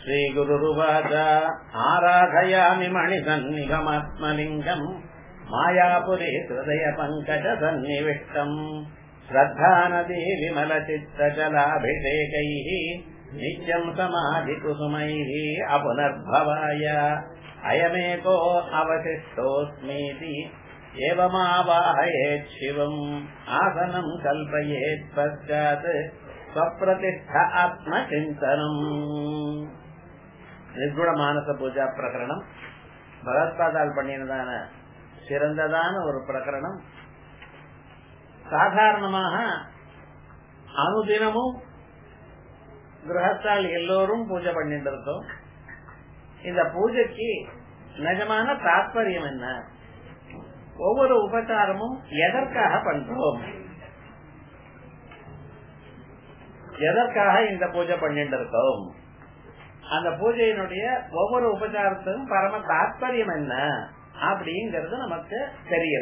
श्रीगुरुरुवाच आराधयामि मणिसन्निगमात्मलिङ्गम् मायापुरे हृदयपङ्कजसन्निविष्टम् श्रद्धानदी विमलचित्तजलाभिषेकैः नित्यम् समाधिकुसुमैः अपुनर्भवाय अयमेको अवशिष्टोऽस्मीति एवमावाहयेत् शिवम् आसनम् कल्पयेत् पश्चात् ஸ்வப்பிரதிஷ்ட ஆத்ம சிந்தனம் நிர்குண மானச பூஜா பிரகரணம் பகவத்பாதால் பண்ணினதான சிறந்ததான ஒரு பிரகரணம் சாதாரணமாக அனுதினமும் கிரகத்தால் எல்லோரும் பூஜை பண்ணிட்டு இருக்கோம் இந்த பூஜைக்கு நிஜமான தாற்பயம் என்ன ஒவ்வொரு உபச்சாரமும் எதற்காக பண்றோம் எதற்காக இந்த பூஜை பண்ணிட்டு இருக்கோம் அந்த பூஜையினுடைய ஒவ்வொரு உபச்சாரத்துக்கும் பரம தாற்பயம் என்ன அப்படிங்கறது நமக்கு தெரியல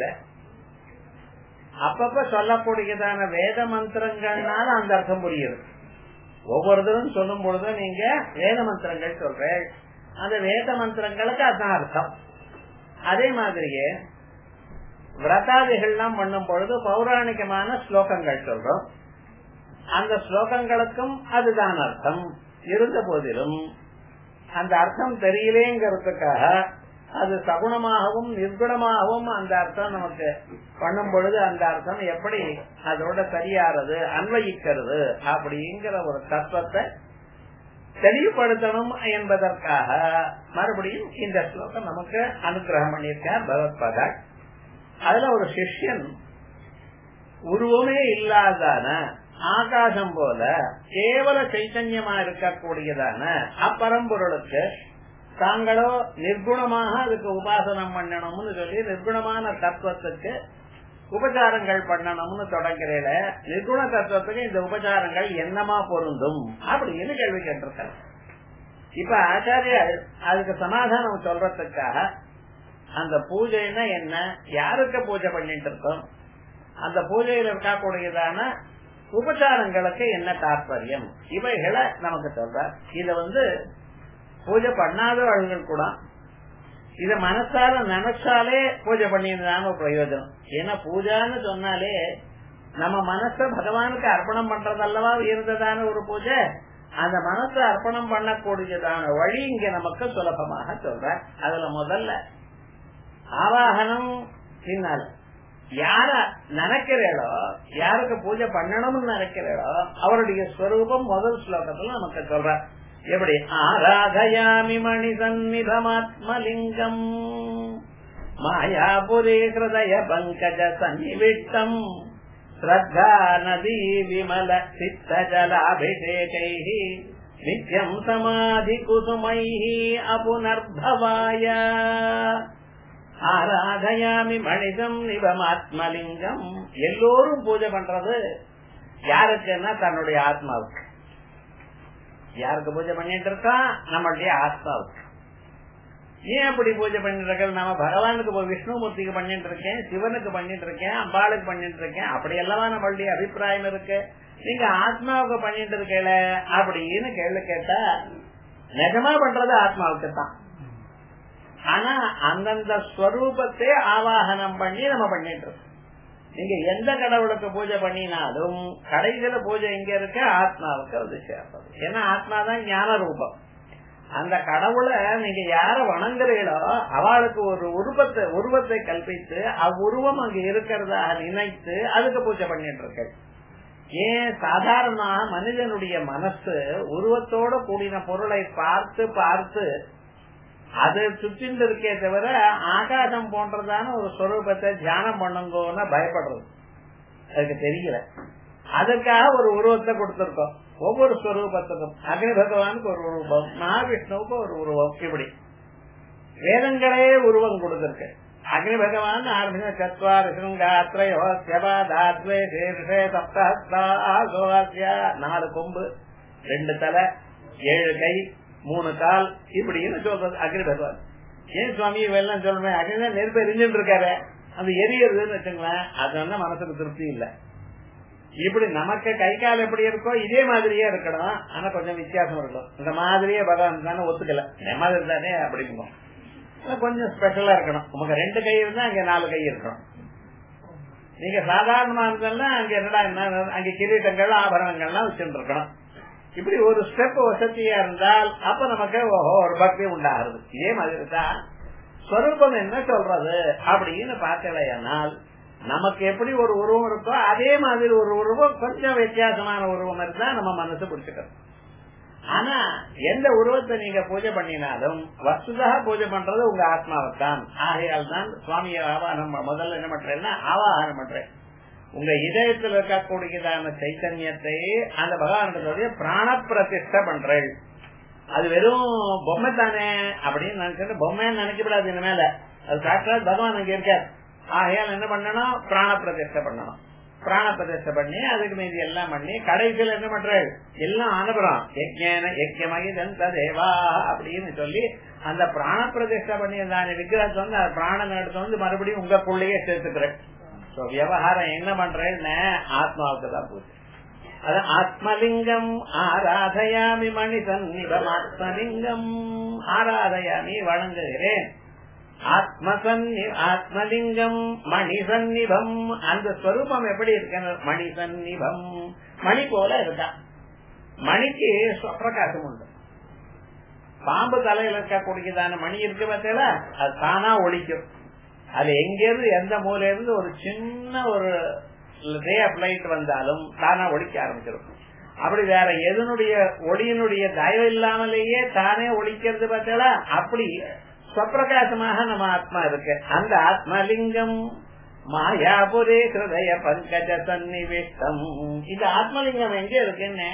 அப்பப்ப சொல்லக்கூடியதான வேத மந்திரங்கள்னால அந்த அர்த்தம் புரியுது ஒவ்வொருத்தரும் சொல்லும் பொழுது நீங்க வேத மந்திரங்கள் சொல்றேன் அந்த வேத மந்திரங்களுக்கு அதான் அர்த்தம் அதே மாதிரியே விரதாதிகள்லாம் பண்ணும் பொழுது பௌராணிகமான ஸ்லோகங்கள் சொல்றோம் அந்த ஸ்லோகங்களுக்கும் அதுதான் அர்த்தம் இருந்த போதிலும் அந்த அர்த்தம் தெரியலேங்கிறதுக்காக அது சகுணமாகவும் நிர்குணமாகவும் அந்த அர்த்தம் நமக்கு பண்ணும் பொழுது அந்த அர்த்தம் எப்படி அதோட சரியாறது அன்வயிக்கிறது அப்படிங்கிற ஒரு தத்துவத்தை தெளிவுபடுத்தணும் என்பதற்காக மறுபடியும் இந்த ஸ்லோகம் நமக்கு அனுகிரகம் பண்ணியிருக்கார் பகவத்பாதா அதுல ஒரு சிஷ்யன் உருவமே இல்லாதான ஆகாசம் போல கேவல சைத்தன்யமா இருக்கக்கூடியதான அப்பரம்பொருளுக்கு தாங்களோ நிர்குணமாக அதுக்கு உபாசனம் பண்ணணும்னு சொல்லி நிர்குணமான தத்துவத்துக்கு உபச்சாரங்கள் பண்ணணும்னு தொடங்குறேல நிர்குண தத்துவத்துக்கு இந்த உபச்சாரங்கள் என்னமா பொருந்தும் அப்படின்னு கேள்வி கேட்டிருக்காங்க இப்ப ஆச்சாரியர் அதுக்கு சமாதானம் சொல்றதுக்காக அந்த பூஜைன்னா என்ன யாருக்கு பூஜை பண்ணிட்டு இருக்கோம் அந்த பூஜையில் இருக்கக்கூடியதான உபச்சாரங்களுக்கு என்ன தாற்பயம் இவைகளை நமக்கு சொல்ற இத வந்து பூஜை பண்ணாதவர்கள் கூட இத மனசால நினைச்சாலே பூஜை பண்ணியிருந்தாங்க பிரயோஜனம் ஏன்னா பூஜான்னு சொன்னாலே நம்ம மனச பகவானுக்கு அர்ப்பணம் பண்றதல்லவா இருந்ததான ஒரு பூஜை அந்த மனசை அர்ப்பணம் பண்ணக்கூடியதான வழி இங்க நமக்கு சுலபமாக சொல்ற அதுல முதல்ல ஆவாகனம் பின்னால யார நினைக்கிறீளோ யாருக்கு பூஜை பண்ணணும்னு நினைக்கிறீளோ அவருடைய ஸ்வரூபம் முதல் ஸ்லோகத்துல நமக்கு சொல்ற எப்படி ஆராதயாமி மணி சந்நிதமாத்மலிங்கம் மாயாபுரே ஹிருதய பங்கஜ சன்னிவிட்டம் ஸ்ரத்தா நதி விமல சித்த ஜலாபிஷேகை நித்யம் சமாதி குசுமை அபுனர்பவாய ஆராதயாமி மனிதம் நிபமாத்மலிங்கம் எல்லோரும் பூஜை பண்றது யாருக்குன்னா தன்னுடைய ஆத்மாவுக்கு யாருக்கு பூஜை பண்ணிட்டு இருக்கா நம்மளுடைய ஆத்மாவுக்கு ஏன் அப்படி பூஜை பண்ணிட்டு இருக்க நம்ம பகவானுக்கு விஷ்ணுமூர்த்திக்கு பண்ணிட்டு இருக்கேன் சிவனுக்கு பண்ணிட்டு இருக்கேன் அம்பாளுக்கு பண்ணிட்டு இருக்கேன் அப்படி எல்லாம் நம்மளுடைய அபிப்பிராயம் இருக்கு நீங்க ஆத்மாவுக்கு பண்ணிட்டு இருக்கல அப்படின்னு கேள்வி கேட்டா நிஜமா பண்றது ஆத்மாவுக்கு தான் ஆனா அந்தந்த ஸ்வரூபத்தை ஆவாகனம் பண்ணி நம்ம பண்ணிட்டு இருக்கோம் நீங்க எந்த கடவுளுக்கு பூஜை பண்ணினாலும் கடைசியில பூஜை எங்க இருக்கு ஆத்மாவுக்கு அது சேர்ப்பது ஏன்னா ஆத்மா தான் ஞான ரூபம் அந்த கடவுளை நீங்க யார வணங்குறீங்களோ அவளுக்கு ஒரு உருவத்தை உருவத்தை கல்பித்து அவ்வுருவம் அங்க இருக்கிறதா நினைத்து அதுக்கு பூஜை பண்ணிட்டு இருக்க ஏன் சாதாரணமாக மனிதனுடைய மனசு உருவத்தோட கூடின பொருளை பார்த்து பார்த்து அது சுற்றிட்டு இருக்கே தவிர ஆகாசம் போன்றதான ஒரு ஸ்வரூபத்தை தியானம் பண்ணுங்கன்னு பயப்படுறது அதுக்கு தெரியல அதுக்காக ஒரு உருவத்தை கொடுத்திருக்கோம் ஒவ்வொரு ஸ்வரூபத்துக்கும் அக்னி பகவானுக்கு ஒரு உருவம் மகாவிஷ்ணுவுக்கு ஒரு உருவம் இப்படி வேதங்களே உருவம் கொடுத்திருக்கு அக்னி பகவான் ஆரம்பிச்ச சத்வார் சிருங்காத்ரயோ செபாதாத்வே சீர்ஷே சப்தஹஸ்தா நாலு கொம்பு ரெண்டு தலை ஏழு கை மூணு கால் இப்படின்னு சொல்றது அக்னி பகவான் ஏன் சுவாமி இவெல்லாம் சொல்றேன் அக்னி நெருப்பு எரிஞ்சுட்டு இருக்காரு அந்த எரியறதுன்னு வச்சுங்களேன் அது வந்து மனசுக்கு திருப்தி இல்லை இப்படி நமக்கு கை கால் எப்படி இருக்கோ இதே மாதிரியே இருக்கணும் ஆனா கொஞ்சம் வித்தியாசம் இருக்கும் இந்த மாதிரியே பகவான் தானே ஒத்துக்கல இந்த மாதிரி தானே அப்படிங்கும் கொஞ்சம் ஸ்பெஷலா இருக்கணும் நமக்கு ரெண்டு கை இருந்தா அங்க நாலு கை இருக்கணும் நீங்க சாதாரணமா இருந்தாலும் அங்க என்னடா என்ன அங்க கிரீட்டங்கள் ஆபரணங்கள்லாம் வச்சுட்டு இருக்கணும் இப்படி ஒரு ஸ்டெப் வசதியா இருந்தால் அப்ப நமக்கு ஓஹோ ஒரு பக்தி உண்டாகிறது இதே மாதிரி தான் ஸ்வரூபம் என்ன சொல்றது அப்படின்னு பார்க்கலையானால் நமக்கு எப்படி ஒரு உருவம் இருக்கோ அதே மாதிரி ஒரு உருவம் கொஞ்சம் வித்தியாசமான உருவம் இருந்தா நம்ம மனசு பிடிச்சுக்கணும் ஆனா எந்த உருவத்தை நீங்க பூஜை பண்ணினாலும் வசுதா பூஜை பண்றது உங்க ஆத்மாவைத்தான் ஆகையால் தான் சுவாமியை ஆவாகனம் முதல்ல என்ன பண்றேன்னா ஆவாகனம் பண்றேன் உங்க இதயத்தில் இருக்கக்கூடியதான சைத்தன்யத்தை அந்த பகவானுடைய பிராண பிரதிஷ்ட பண்றேன் அது வெறும் பொம்மை தானே அப்படின்னு நினைச்சிட்டு பொம்மைன்னு நினைக்கப்படாது இந்த மேல அது சாட்சாத் பகவான் அங்க இருக்கார் ஆகையால் என்ன பண்ணணும் பிராண பிரதிஷ்ட பண்ணணும் பிராண பிரதிஷ்ட பண்ணி அதுக்கு மீதி எல்லாம் பண்ணி கடைசியில் என்ன பண்றாரு எல்லாம் அனுப்புறோம் யஜ்ஞான யஜ்யமகி தந்த தேவா அப்படின்னு சொல்லி அந்த பிராண பிரதிஷ்ட பண்ணி தானே விக்கிரகத்தை வந்து அந்த பிராணம் எடுத்து வந்து மறுபடியும் உங்களுக்குள்ளேயே சேர்த்துக்கிறேன் விவகாரம் என்ன பண்றேன்னு ஆத்மாவுக்கு தான் போச்சு அது ஆத்மலிங்கம் ஆராதயாமி மணி சந்நிபம் ஆத்மலிங்கம் ஆராதயாமி வணங்குகிறேன் ஆத்மசன்னி ஆத்மலிங்கம் மணி சந்நிபம் அந்த ஸ்வரூபம் எப்படி இருக்கு மணி சந்நிபம் மணி போல இருக்கா மணிக்கு பிரகாசம் உண்டு பாம்பு தலையில இருக்கக்கூடியதான மணி இருக்கு பார்த்தீங்களா அது தானா ஒழிக்கும் அது எங்கிருந்து எந்த மூலையில இருந்து ஒரு சின்ன ஒரு ரே ஆஃப் லைட் வந்தாலும் தானா ஒழிக்க ஆரம்பிச்சிருக்கும் அப்படி வேற எதனுடைய ஒளியினுடைய தயவு இல்லாமலேயே தானே ஒழிக்கிறது பார்த்தா அப்படி ஸ்வப்பிரகாசமாக நம்ம ஆத்மா இருக்கு அந்த ஆத்மலிங்கம் மாயாபுரே ஹிருதய பங்கஜ சன்னிவேஷ்டம் இந்த ஆத்மலிங்கம் எங்க இருக்குன்னு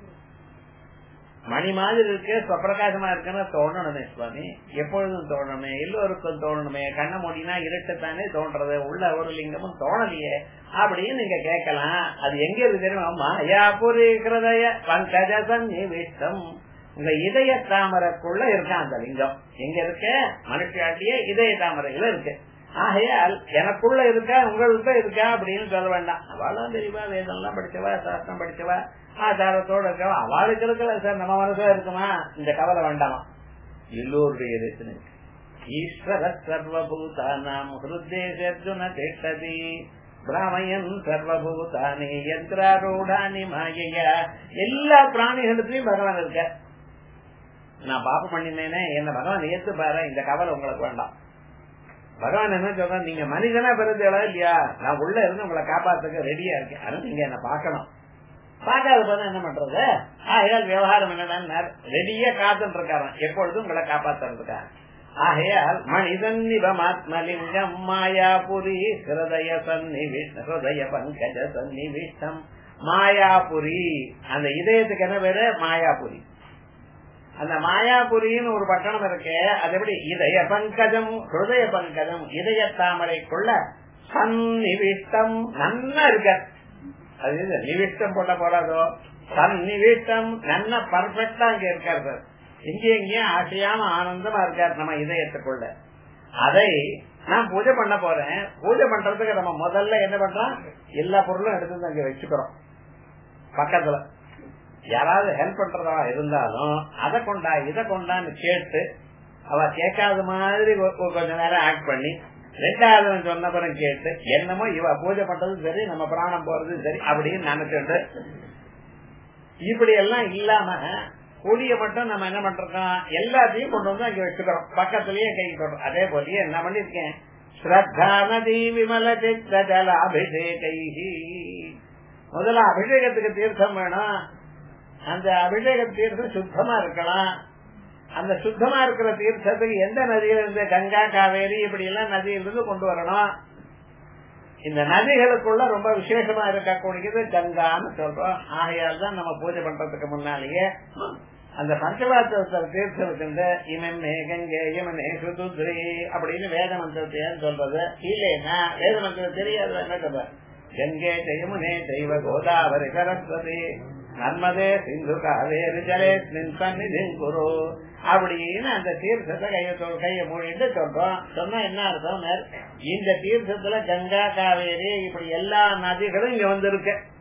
மணி மாதிரி இருக்கு ஸ்வப்பிரகாசமா இருக்குன்னு தோணணுமே சுவாமி எப்பொழுதும் தோணணுமே எல்லோருக்கும் தோணணுமே கண்ண மூடினா இருட்டத்தானே தோன்றது உள்ள ஒரு லிங்கமும் தோணலையே அப்படின்னு நீங்க கேட்கலாம் அது எங்க இருக்கு தெரியுமா மாயாபுரி ஹிருதய பங்கஜ சன்னிவேஷ்டம் உங்க இதய தாமரைக்குள்ள இருக்கான் அந்த லிங்கம் எங்க இருக்க மனுஷாட்டிய இதய தாமரையில இருக்கு ஆகையால் எனக்குள்ள இருக்கா உங்களுக்கு இருக்கா அப்படின்னு சொல்ல வேண்டாம் அவளும் தெரியுமா வேதம் எல்லாம் படிச்சவா சாஸ்திரம் படிச்சவா ஆச்சாரத்தோட இருக்கவா அவளுக்கு இருக்கல சார் நம்ம மனசுல இருக்குமா இந்த கவலை வேண்டாமா எல்லோருடைய ரேசனை ஈஸ்வர சர்வபூதானாம் ஹிருதேஷர்ஜுன திட்டதி பிராமயன் சர்வபூதானி யந்திராரூடானி மாயையா எல்லா பிராணிகளுக்கும் பகவான் இருக்க நான் பாப்பம் பண்ணினேனே என்ன பகவான் ஏத்து பாரு இந்த கவலை உங்களுக்கு வேண்டாம் பகவான் என்ன சொல்ற நீங்க மனிதனா பிறந்தா இல்லையா நான் உள்ள இருந்து உங்களை காப்பாத்துக்க ரெடியா இருக்கேன் ஆனா நீங்க என்ன பாக்கணும் பார்க்காத போது என்ன பண்றது ஆகையால் விவகாரம் என்னன்னா ரெடியா காத்துட்டு இருக்காராம் எப்பொழுதும் உங்களை காப்பாத்துறதுக்காக ஆகையால் மனிதன் நிபமாத்மலிங்கம் மாயாபுரி ஹிருதய சன்னிவிஷ்ண ஹிருதய பங்கஜ சன்னிவிஷ்டம் மாயாபுரி அந்த இதயத்துக்கு என்ன பேரு மாயாபுரி அந்த மாயாபுரின்னு ஒரு பட்டணம் இருக்கு அது எப்படி இதய பங்கஜம் ஹிருதய பங்கஜம் இதய தாமரைக்குள்ள சன்னிவிஷ்டம் நன்னா இருக்க அது நிவிஷ்டம் போட்ட போறாதோ சன்னிவிஷ்டம் நல்ல பர்ஃபெக்டா இங்க இருக்காரு சார் இங்க எங்கேயும் ஆசையாம ஆனந்தமா இருக்காரு நம்ம இதயத்துக்குள்ள அதை நான் பூஜை பண்ண போறேன் பூஜை பண்றதுக்கு நம்ம முதல்ல என்ன பண்றோம் எல்லா பொருளும் எடுத்து அங்க வச்சுக்கிறோம் பக்கத்துல யாராவது ஹெல்ப் பண்றதா இருந்தாலும் அதை கொண்டா இதை கொண்டான்னு கேட்டு அவ கேட்காத மாதிரி கொஞ்ச நேரம் ஆக்ட் பண்ணி ரெண்டாவது சொன்ன பிறகு கேட்டு என்னமோ இவ பூஜை பண்றதும் சரி நம்ம பிராணம் போறதும் சரி அப்படின்னு நினைச்சுட்டு இப்படி எல்லாம் இல்லாம கூடிய மட்டும் நம்ம என்ன பண்றோம் எல்லாத்தையும் கொண்டு வந்து அங்க வச்சுக்கிறோம் பக்கத்திலேயே கை தொடரும் அதே போலயே என்ன பண்ணிருக்கேன் ஸ்ரத்தா நதி விமல சித்த ஜல அபிஷேகை முதல்ல அபிஷேகத்துக்கு தீர்த்தம் வேணும் அந்த அபிஷேக தீர்த்தம் சுத்தமா இருக்கலாம் அந்த சுத்தமா இருக்கிற தீர்த்தத்துக்கு எந்த நதியில இருந்து கங்கா காவேரி இப்படி எல்லாம் நதியிலிருந்து கொண்டு வரணும் இந்த நதிகளுக்குள்ள ரொம்ப விசேஷமா இருக்கக்கூடியது கங்கான்னு சொல்றோம் ஆகையால் தான் நம்ம பூஜை பண்றதுக்கு முன்னாலேயே அந்த பஞ்சபாத்திரத்தில் தீர்த்தம் வச்சுட்டு இமமே கங்கே இமனே சுதுத்ரி அப்படின்னு வேத மந்திரத்தை சொல்றது இல்லைன்னா வேத மந்திரம் தெரியாது என்ன சொல்ற கங்கே ஜெயமுனே தெய்வ கோதாவரி சரஸ்வதி நர்மதே சிந்து காவேரி ஜலே சந்நிதி குரு அப்படின்னு அந்த தீர்த்தத்தை கைய கைய மூடிட்டு சொல்றோம் சொன்னா என்ன அர்த்தம் இந்த தீர்த்தத்துல கங்கா காவேரி இப்படி எல்லா நதிகளும் இங்க வந்திருக்கு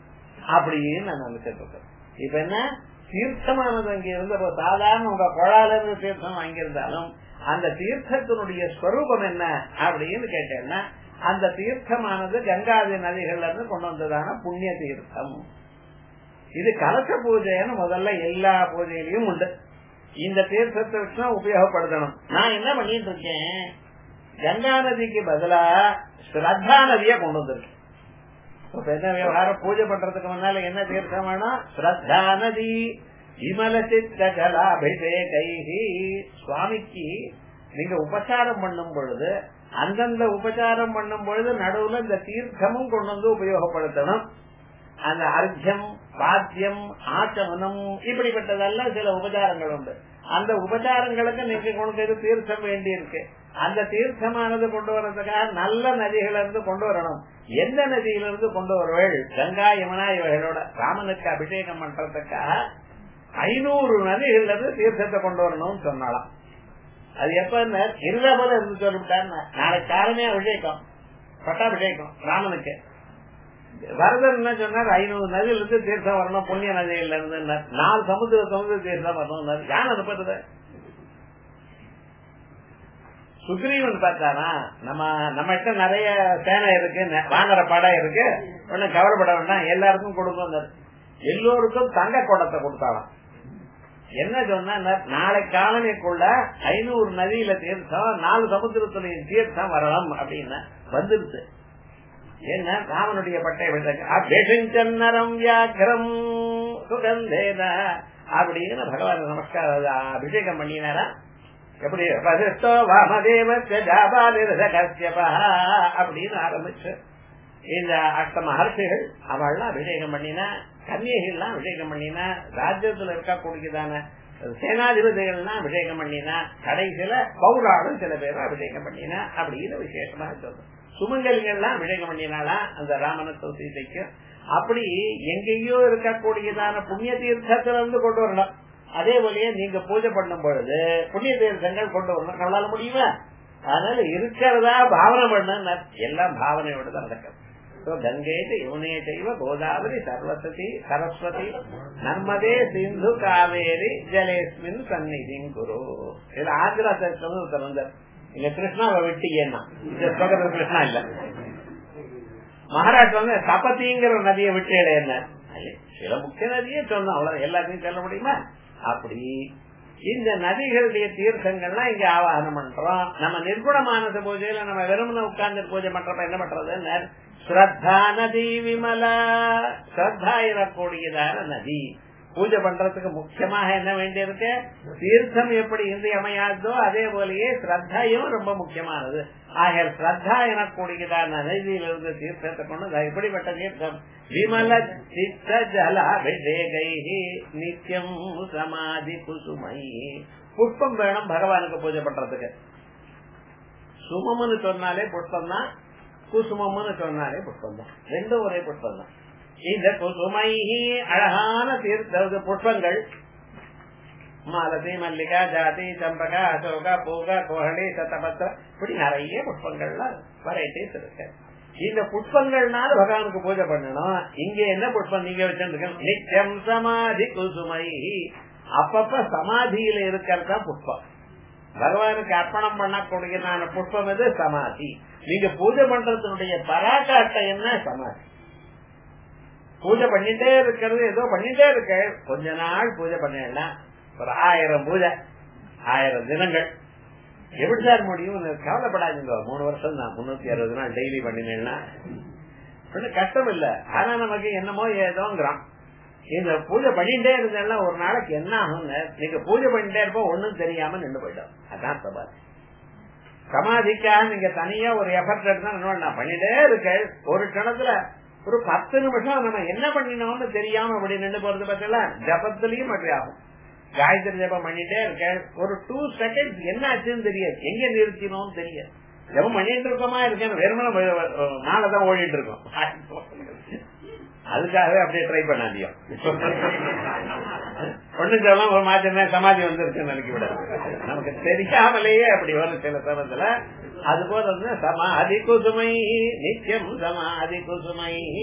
அப்படின்னு நான் நினைச்சிட்டு இருக்கேன் இப்ப என்ன தீர்த்தமானது அங்க இருந்த சாதாரண உங்க குழால இருந்து தீர்த்தம் வாங்கியிருந்தாலும் அந்த தீர்த்தத்தினுடைய ஸ்வரூபம் என்ன அப்படின்னு கேட்டேன்னா அந்த தீர்த்தமானது கங்காதி நதிகள்ல இருந்து கொண்டு வந்ததான புண்ணிய தீர்த்தம் இது கலச பூஜைன்னு முதல்ல எல்லா பூஜையிலயும் உண்டு இந்த தீர்த்தத்தை வச்சு உபயோகப்படுத்தணும் நான் என்ன பண்ணிட்டு இருக்கேன் கங்கா நதிக்கு பதிலா ஸ்ரத்தா நதிய கொண்டு வந்திருக்கேன் இப்ப என்ன விவகாரம் பூஜை பண்றதுக்கு முன்னால என்ன தீர்த்தம் வேணும் ஸ்ரத்தா நதி விமல சித்த ஜலாபிஷேகி சுவாமிக்கு நீங்க உபச்சாரம் பண்ணும் பொழுது அந்தந்த உபச்சாரம் பண்ணும் பொழுது நடுவுல இந்த தீர்த்தமும் கொண்டு வந்து உபயோகப்படுத்தணும் அந்த அர்த்தம் பாத்தியம் ஆச்சமனம் இப்படிப்பட்டதெல்லாம் சில உபச்சாரங்கள் உண்டு அந்த உபச்சாரங்களுக்கு நீங்க கொண்டு தீர்த்தம் வேண்டி இருக்கு அந்த தீர்த்தமானது கொண்டு வர்றதுக்காக நல்ல நதிகள் இருந்து கொண்டு வரணும் எந்த நதியிலிருந்து கொண்டு வருவள் கங்கா யமுனா இவைகளோட ராமனுக்கு அபிஷேகம் பண்றதுக்காக ஐநூறு நதிகள்ல இருந்து தீர்த்தத்தை கொண்டு வரணும்னு சொன்னாலாம் அது எப்ப இருந்த போல இருந்து சொல்லிவிட்டார் நாளைக்கு காலமே அபிஷேகம் பட்டாபிஷேகம் ராமனுக்கு வரதர் என்ன சொன்னார் ஐநூறு நதியில இருந்து தீர்த்தம் வரணும் புண்ணிய நதியில இருந்து நாலு சமுத்திர சமுதிர தீர்த்தம் வரணும் யான் அனுப்புறது சுக்ரீவன் பார்த்தானா நம்ம நம்ம கிட்ட நிறைய சேனை இருக்கு வாங்குற படம் இருக்கு ஒன்னும் கவலைப்பட வேண்டாம் எல்லாருக்கும் கொடுக்கும் எல்லோருக்கும் தங்க குடத்தை கொடுத்தாலாம் என்ன சொன்னா நாளை காலனிக்குள்ள ஐநூறு நதியில தீர்த்தம் நாலு சமுத்திரத்துலையும் தீர்த்தம் வரலாம் அப்படின்னு வந்துருச்சு என்ன ராமனுடைய பட்டை விழுந்தரம் வியாக்கிரம் சுகந்தேன அப்படின்னு பகவான் நமஸ்கார அபிஷேகம் பண்ணினாரா எப்படி வசிஷ்டோ வாமதேவ கசியபா அப்படின்னு ஆரம்பிச்சு இந்த அஷ்ட மகர்ஷிகள் அவள்லாம் அபிஷேகம் பண்ணினா கன்னியகள்லாம் அபிஷேகம் பண்ணினா ராஜ்யத்துல இருக்கக்கூடியதான சேனாதிபதிகள்லாம் அபிஷேகம் பண்ணினா கடைசியில பௌராடும் சில பேரும் அபிஷேகம் பண்ணினா அப்படின்னு விசேஷமாக சொல்றோம் சுமங்கலிகள்லாம் அபிஷேகம் பண்ணினாலா அந்த ராமனுக்கும் சீதைக்கும் அப்படி எங்கேயோ இருக்கக்கூடியதான புண்ணிய தீர்த்தத்துல இருந்து கொண்டு வரணும் அதே போலயே நீங்க பூஜை பண்ணும் பொழுது புண்ணிய தீர்த்தங்கள் கொண்டு வரணும் நம்மளால முடியுமா அதனால இருக்கிறதா பாவனை பண்ண எல்லாம் பாவனையோட தான் நடக்கும் கங்கை யமுனே செய்வ கோதாவரி சர்வசதி சரஸ்வதி நர்மதே சிந்து காவேரி ஜலேஸ்மின் சந்நிதி குரு இது ஆந்திரா சர்க்கம் வந்தார் இங்க கிருஷ்ணாவை வெட்டிங்கன்னா இந்த பக்கத்துல கிருஷ்ணா இல்ல மகாராஷ்டிரா வந்து தபத்திங்கிற நதியை விட்டு என்ன சில முக்கிய நதியே சொன்னோம் அவ்வளவு எல்லாத்தையும் சொல்ல முடியுமா அப்படி இந்த நதிகளுடைய தீர்த்தங்கள்லாம் இங்க ஆவாகனம் பண்றோம் நம்ம நிர்குணமானது பூஜையில நம்ம வெறுமன உட்கார்ந்து பூஜை பண்றப்ப என்ன பண்றது ஸ்ரத்தா நதி விமலா ஸ்ரத்தா இருக்கக்கூடியதான நதி பூஜை பண்றதுக்கு முக்கியமாக என்ன வேண்டியிருக்கு தீர்த்தம் எப்படி இன்றியமையாதோ அதே போலயே ஸ்ரத்தையும் ரொம்ப முக்கியமானது ஆக ஸ்ரத்தா எனக்கூடியதான நதியிலிருந்து தீர்த்தத்தை கொண்டு இப்படிப்பட்ட தீர்த்தம் விமல சித்த ஜல அபிஷேகை நித்தியம் சமாதி குசுமை புஷ்பம் வேணும் பகவானுக்கு பூஜை பண்றதுக்கு சுமம்னு சொன்னாலே புஷ்பம் தான் குசுமம்னு சொன்னாலே புஷ்பம் தான் ரெண்டும் ஒரே புஷ்பம் தான் இந்த குசுமை அழகான தீர்த்த புஷ்பங்கள் மாலதி மல்லிகா ஜாதி சம்பகா அசோகா பூகா கோஹளி சத்தபத்திர இப்படி நிறைய புஷ்பங்கள்லாம் வெரைட்டிஸ் இருக்கு இந்த புஷ்பங்கள்னால பகவானுக்கு பூஜை பண்ணணும் இங்க என்ன புஷ்பம் நீங்க வச்சிருக்க நித்தியம் சமாதி குசுமை அப்பப்ப சமாதியில இருக்கிறதா புஷ்பம் பகவானுக்கு அர்ப்பணம் பண்ணக்கூடியதான புஷ்பம் எது சமாதி நீங்க பூஜை பண்றதுடைய பராக்காட்டம் என்ன சமாதி பூஜை பண்ணிட்டே இருக்கிறது ஏதோ பண்ணிட்டே இருக்க கொஞ்ச நாள் பூஜை பண்ணலாம் ஒரு ஆயிரம் பூஜை ஆயிரம் தினங்கள் எப்படி சார் முடியும் கவலைப்படாதுங்க மூணு வருஷம் தான் முன்னூத்தி அறுபது நாள் டெய்லி பண்ணினேன்னா கஷ்டம் இல்ல ஆனா நமக்கு என்னமோ ஏதோங்கிறான் இந்த பூஜை பண்ணிட்டே இருந்தேன்னா ஒரு நாளைக்கு என்ன ஆகும் நீங்க பூஜை பண்ணிட்டே இருப்போம் ஒண்ணும் தெரியாம நின்று போயிடும் அதான் சமாதி சமாதிக்காக நீங்க தனியா ஒரு எஃபர்ட் எடுத்தா நான் பண்ணிட்டே இருக்கேன் ஒரு கணத்துல ஒரு பத்து நிமிஷம் நம்ம என்ன பண்ணினோம்னு தெரியாம அப்படி நின்று போறது பத்தில ஜபத்திலையும் அப்படி ஆகும் காயத்ரி ஜபம் பண்ணிட்டே இருக்க ஒரு டூ செகண்ட்ஸ் என்ன ஆச்சுன்னு தெரியாது எங்க நிறுத்தினோம் தெரியாது ஜபம் பண்ணிட்டு இருக்கோமா இருக்கேன் வெறுமன நாளைதான் ஓடிட்டு இருக்கோம் அதுக்காகவே அப்படியே ட்ரை பண்ணாதியோ ஒண்ணு சொல்லலாம் ஒரு மாற்றமே சமாதி வந்துருச்சுன்னு நினைக்க விடாது நமக்கு தெரியாமலேயே அப்படி வரும் சில சமயத்துல அது போல வந்து சமாதி குசுமை நித்தியம் சமாதி குசுமை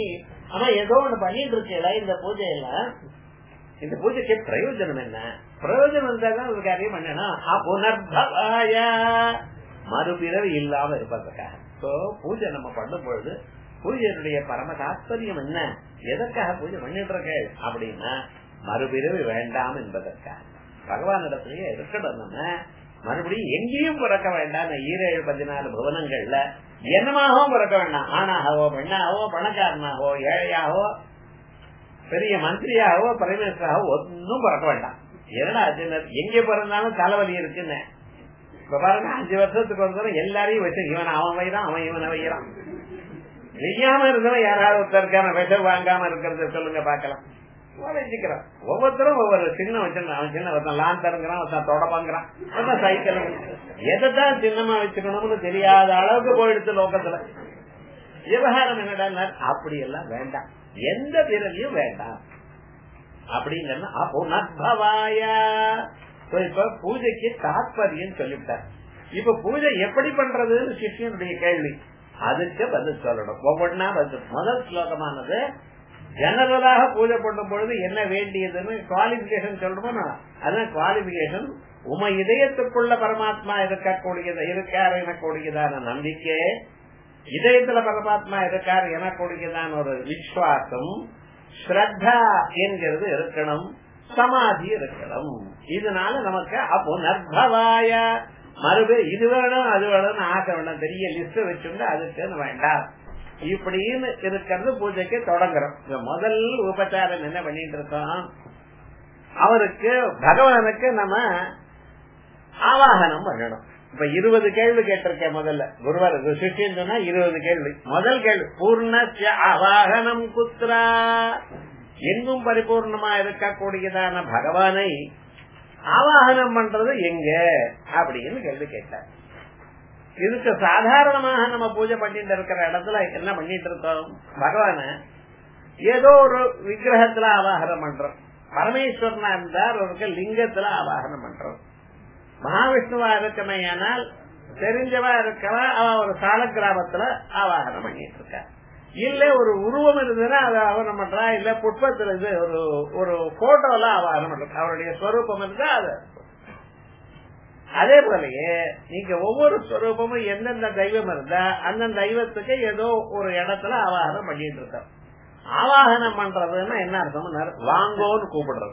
ஆனா ஏதோ ஒண்ணு பண்ணிட்டு இருக்கல இந்த பூஜையில இந்த பூஜைக்கு பிரயோஜனம் என்ன பிரயோஜனம் இருந்தாதான் ஒரு காரியம் பண்ணணும் அப்புனர்பவாய மறுபிறவி இல்லாம இருப்பதற்காக சோ பூஜை நம்ம பண்ணும் பொழுது பூஜையினுடைய பரம தாத்பரியம் என்ன எதற்காக பூஜை பண்ணிட்டு இருக்க அப்படின்னா மறுபிறவி வேண்டாம் என்பதற்காக பகவானிடத்திலேயே இருக்கணும் நம்ம மறுபடியும் எங்கேயும் பிறக்க வேண்டாம் ஈரேழு பதினாலு புவனங்கள்ல என்னமாகவும் பிறக்க வேண்டாம் ஆணாகவோ பெண்ணாகவோ பணக்காரனாகவோ ஏழையாகவோ பெரிய மந்திரியாகவோ பிரைம் மினிஸ்டராகவோ ஒன்னும் பிறக்க வேண்டாம் என்னடா எங்க பிறந்தாலும் தலைவலி இருக்குன்னு இப்ப பாருங்க அஞ்சு வருஷத்துக்கு ஒரு தடவை எல்லாரையும் வச்சு இவன் அவன் வைறான் அவன் இவனை வைக்கிறான் செய்யாம இருந்தவன் யாராவது ஒருத்தருக்கான விஷம் வாங்காம இருக்கிறத சொல்லுங்க பாக்கலாம் வச்சுக்கிறான் ஒவ்வொருத்தரும் ஒவ்வொரு சின்ன வச்சிருக்கான் அவன் சின்ன ஒருத்தன் லான் தருங்கிறான் ஒருத்தன் தொடப்பாங்கிறான் ஒருத்தன் சைக்கிள் எதைத்தான் சின்னமா வச்சுக்கணும்னு தெரியாத அளவுக்கு போயிடுச்சு லோக்கத்துல விவகாரம் என்னடா அப்படி எல்லாம் வேண்டாம் எந்த பிறவியும் வேண்டாம் அப்படிங்கன்னா அப்போ நத்பவாயா இப்ப பூஜைக்கு தாத்பரியம் சொல்லிவிட்டார் இப்ப பூஜை எப்படி பண்றதுன்னு சிஷியனுடைய கேள்வி அதுக்கு பதில் சொல்லணும் ஒவ்வொன்னா பதில் முதல் ஸ்லோகமானது ஜெனரலாக பூஜை பண்ணும் பொழுது என்ன வேண்டியதுன்னு குவாலிபிகேஷன் சொல்லணுமா அதான் குவாலிபிகேஷன் உம இதயத்துக்குள்ள பரமாத்மா இருக்கக்கூடியது இருக்காரு எனக்கூடியதான நம்பிக்கை இதயத்துல பரமாத்மா இருக்காரு எனக்கூடியதான ஒரு விஸ்வாசம் ஸ்ரத்தா என்கிறது இருக்கணும் சமாதி இருக்கணும் இதனால நமக்கு அப்போ நர்பவாய மறுபு இது வேணும் அது வேணும்னு ஆசை வேணும் பெரிய லிஸ்ட் வச்சுட்டு அதுக்கு வேண்டாம் இப்படின்னு இருக்கிறது பூஜைக்கு தொடங்குறோம் முதல் உபச்சாரம் என்ன பண்ணிட்டு இருக்கோம் அவருக்கு பகவானுக்கு நம்ம ஆவாகனம் பண்ணணும் இப்ப இருபது கேள்வி கேட்டிருக்கேன் முதல்ல குருவார் சிஷியன் சொன்னா இருபது கேள்வி முதல் கேள்வி பூர்ண ஆவாகனம் குத்ரா எங்கும் பரிபூர்ணமா இருக்கக்கூடியதான பகவானை ஆவாகனம் பண்றது எங்க அப்படின்னு கேள்வி கேட்டார் இதுக்கு சாதாரணமாக நம்ம பூஜை பண்ணிட்டு இருக்கிற இடத்துல என்ன பண்ணிட்டு இருக்கோம் பகவான ஏதோ ஒரு விக்கிரகத்துல ஆவாகனம் பண்றோம் பரமேஸ்வரனா இருந்தார் ஒரு லிங்கத்துல ஆவாகனம் பண்றோம் மகாவிஷ்ணுவா இருக்கமையானால் தெரிஞ்சவா இருக்கவா அவ ஒரு சால கிராமத்துல ஆவாகனம் பண்ணிட்டு இருக்கா இல்ல ஒரு உருவம் இருந்ததுன்னா அதை ஆவரணம் பண்றா இல்ல புஷ்பத்துல இது ஒரு ஒரு போட்டோல ஆவாகனம் பண்ற அவருடைய ஸ்வரூபம் இருந்தா அது அதே போலயே நீங்க ஒவ்வொரு ஸ்வரூபமும் எந்தெந்த தெய்வம் இருந்தா அந்த தெய்வத்துக்கு ஏதோ ஒரு இடத்துல ஆவாகனம் பண்ணிட்டு இருக்கோம் ஆவாகனம் பண்றதுன்னா என்ன அர்த்தம் வாங்கோன்னு கூப்பிடுறது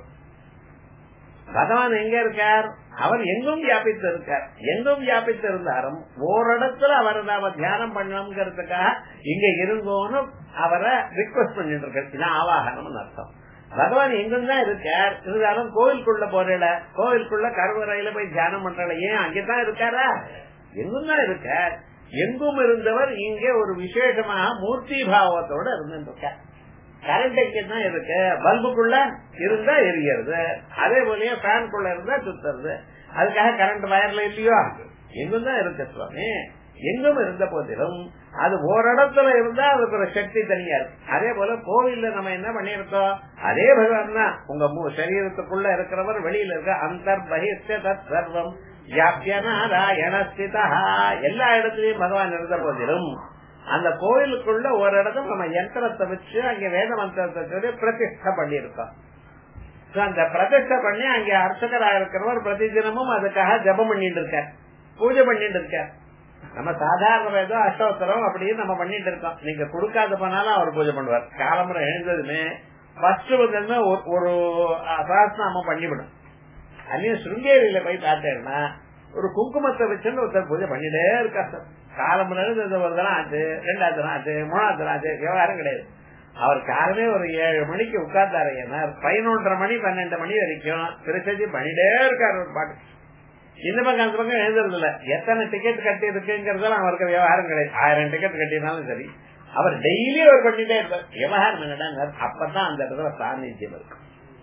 பகவான் எங்க இருக்கார் அவர் எங்கும் வியாபித்து இருக்கார் எங்கும் வியாபித்து இருந்தாரும் ஓரிடத்துல அவரை நாம தியானம் பண்ணணுங்கிறதுக்காக இங்க இருந்தோன்னு அவரை ரிக்வஸ்ட் பண்ணிட்டு இருக்கார் இதான் ஆவாகனம் அர்த்தம் பகவான் எங்கும் தான் இருக்கார் இருந்தாலும் கோவிலுக்குள்ள போறல கோவிலுக்குள்ள கருவறையில போய் தியானம் பண்றல ஏன் அங்கதான் இருக்காரா எங்கும் தான் இருக்கார் எங்கும் இருந்தவர் இங்கே ஒரு விசேஷமாக மூர்த்தி பாவத்தோட இருந்துருக்கார் கரண்ட் எங்க தான் இருக்கு பல்புக்குள்ள இருந்தா எரியறது அதே போலயே ஃபேனுக்குள்ள இருந்தா சுத்துறது அதுக்காக கரண்ட் வயர்ல இல்லையோ எங்கும் தான் இருக்கு சுவாமி எங்கும் இருந்த போதிலும் அது ஓரிடத்துல இருந்தா அதுக்கு ஒரு சக்தி தனியா இருக்கு அதே போல கோவில்ல நம்ம என்ன பண்ணிருக்கோம் அதே பகவான் தான் உங்க சரீரத்துக்குள்ள இருக்கிறவர் வெளியில இருக்க அந்தர் பகிர்த்த தத் சர்வம் நாராயணஸ்திதா எல்லா இடத்துலயும் பகவான் இருந்த போதிலும் அந்த கோயிலுக்குள்ள ஒரு இடத்துல நம்ம யந்திரத்தை வச்சு அங்க வேத மந்திரத்தை சொல்லி பிரதிஷ்டை பண்ணிருக்கோம் அந்த பிரதிஷ்டை பண்ணி அங்க அர்ச்சகரா இருக்கிறவர் பிரதி தினமும் அதுக்காக ஜபம் பண்ணிட்டு இருக்கார் பூஜை பண்ணிட்டு இருக்கார் நம்ம சாதாரண வேதம் அஷ்டோத்தரம் அப்படின்னு நம்ம பண்ணிட்டு இருக்கோம் நீங்க கொடுக்காத போனாலும் அவர் பூஜை பண்ணுவார் காலமுறை எழுந்ததுமே ஃபர்ஸ்ட் வந்து ஒரு சாஸ்திரம் பண்ணிவிடும் அன்னையும் சுருங்கேரியில போய் பார்த்தேன்னா ஒரு குங்குமத்தை வச்சுன்னு ஒருத்தர் பூஜை பண்ணிட்டே இருக்கா சார் காலம் ஒரு தரம் ஆச்சு ரெண்டாவது தரம் ஆச்சு மூணாவது தரம் ஆச்சு விவகாரம் கிடையாது அவர் காலமே ஒரு ஏழு மணிக்கு உட்கார்ந்தாரு ஏன்னா பதினொன்றரை மணி பன்னெண்டு மணி வரைக்கும் திருச்சதி பண்ணிட்டே இருக்காரு ஒரு பாட்டு இந்த பக்கம் அந்த பக்கம் எழுதுறது இல்ல எத்தனை டிக்கெட் கட்டி இருக்குங்கிறதெல்லாம் அவருக்கு விவகாரம் கிடையாது ஆயிரம் டிக்கெட் கட்டினாலும் சரி அவர் டெய்லி அவர் பண்ணிட்டே இருப்பார் விவகாரம் என்னடா அப்பதான் அந்த இடத்துல சாநித்தியம் இருக்கும்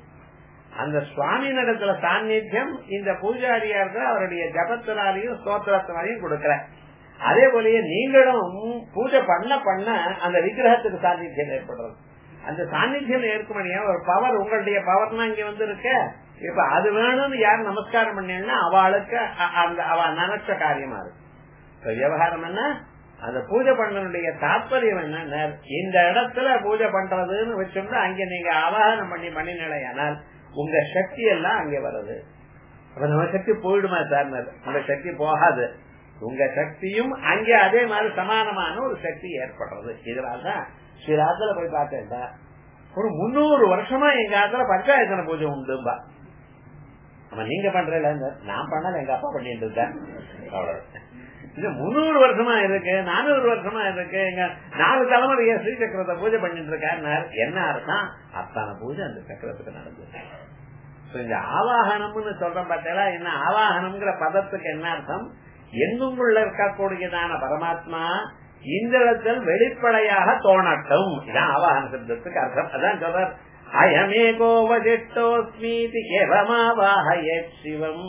அந்த சுவாமி நடத்துல சாநித்தியம் இந்த பூஜாரியாருக்கு அவருடைய ஜபத்தினாலையும் ஸ்தோத்திரத்தினாலையும் கொடுக்கிற அதே போலயே நீங்களும் பூஜை பண்ண பண்ண அந்த விக்கிரகத்துக்கு சாநித்தியம் ஏற்படுறது அந்த சாநித்தியம் ஏற்குமணியா ஒரு பவர் உங்களுடைய பவர்னா இங்க வந்து இருக்க இப்ப அது வேணும்னு யார் நமஸ்காரம் பண்ணா அவளுக்கு அந்த அவ நினைச்ச காரியமா இருக்கு விவகாரம் என்ன அந்த பூஜை பண்ணனுடைய தாற்பயம் என்ன இந்த இடத்துல பூஜை பண்றதுன்னு வச்சோம்னா அங்க நீங்க ஆவாகனம் பண்ணி பண்ணினால் உங்க சக்தி எல்லாம் அங்க வருது அப்ப நம்ம சக்தி போயிடுமா சார் உங்க சக்தி போகாது உங்க சக்தியும் அங்கே அதே மாதிரி சமானமான ஒரு சக்தி ஏற்படுறது இதனால்தான் சில ஆத்துல போய் பார்த்தேன்டா ஒரு முன்னூறு வருஷமா எங்க ஆத்துல பஞ்சாயத்தன பூஜை உண்டும்பா நம்ம நீங்க பண்றல நான் பண்ணல எங்க அப்பா பண்ணிட்டு இருக்கேன் அவ்வளவு இது முன்னூறு வருஷமா இருக்கு நானூறு வருஷமா இருக்கு எங்க நாலு தலைமுறைய ஸ்ரீ சக்கரத்தை பூஜை பண்ணிட்டு இருக்காரு என்ன அர்த்தம் அத்தனை பூஜை அந்த சக்கரத்துக்கு நடந்தது இந்த ஆவாகனம்னு சொல்றோம் பார்த்தா என்ன ஆவாகனம்ங்கிற பதத்துக்கு என்ன அர்த்தம் எங்குள்ள இருக்கக்கூடியதான பரமாத்மா இந்த இடத்தில் வெளிப்படையாக தோணட்டும் இதான் ஆவாகன சப்தத்துக்கு அர்த்தம் அதான் சொல்றார் அயமேகோ வஜிஷ்டோஸ்மீதி எவமாவாஹயே சிவம்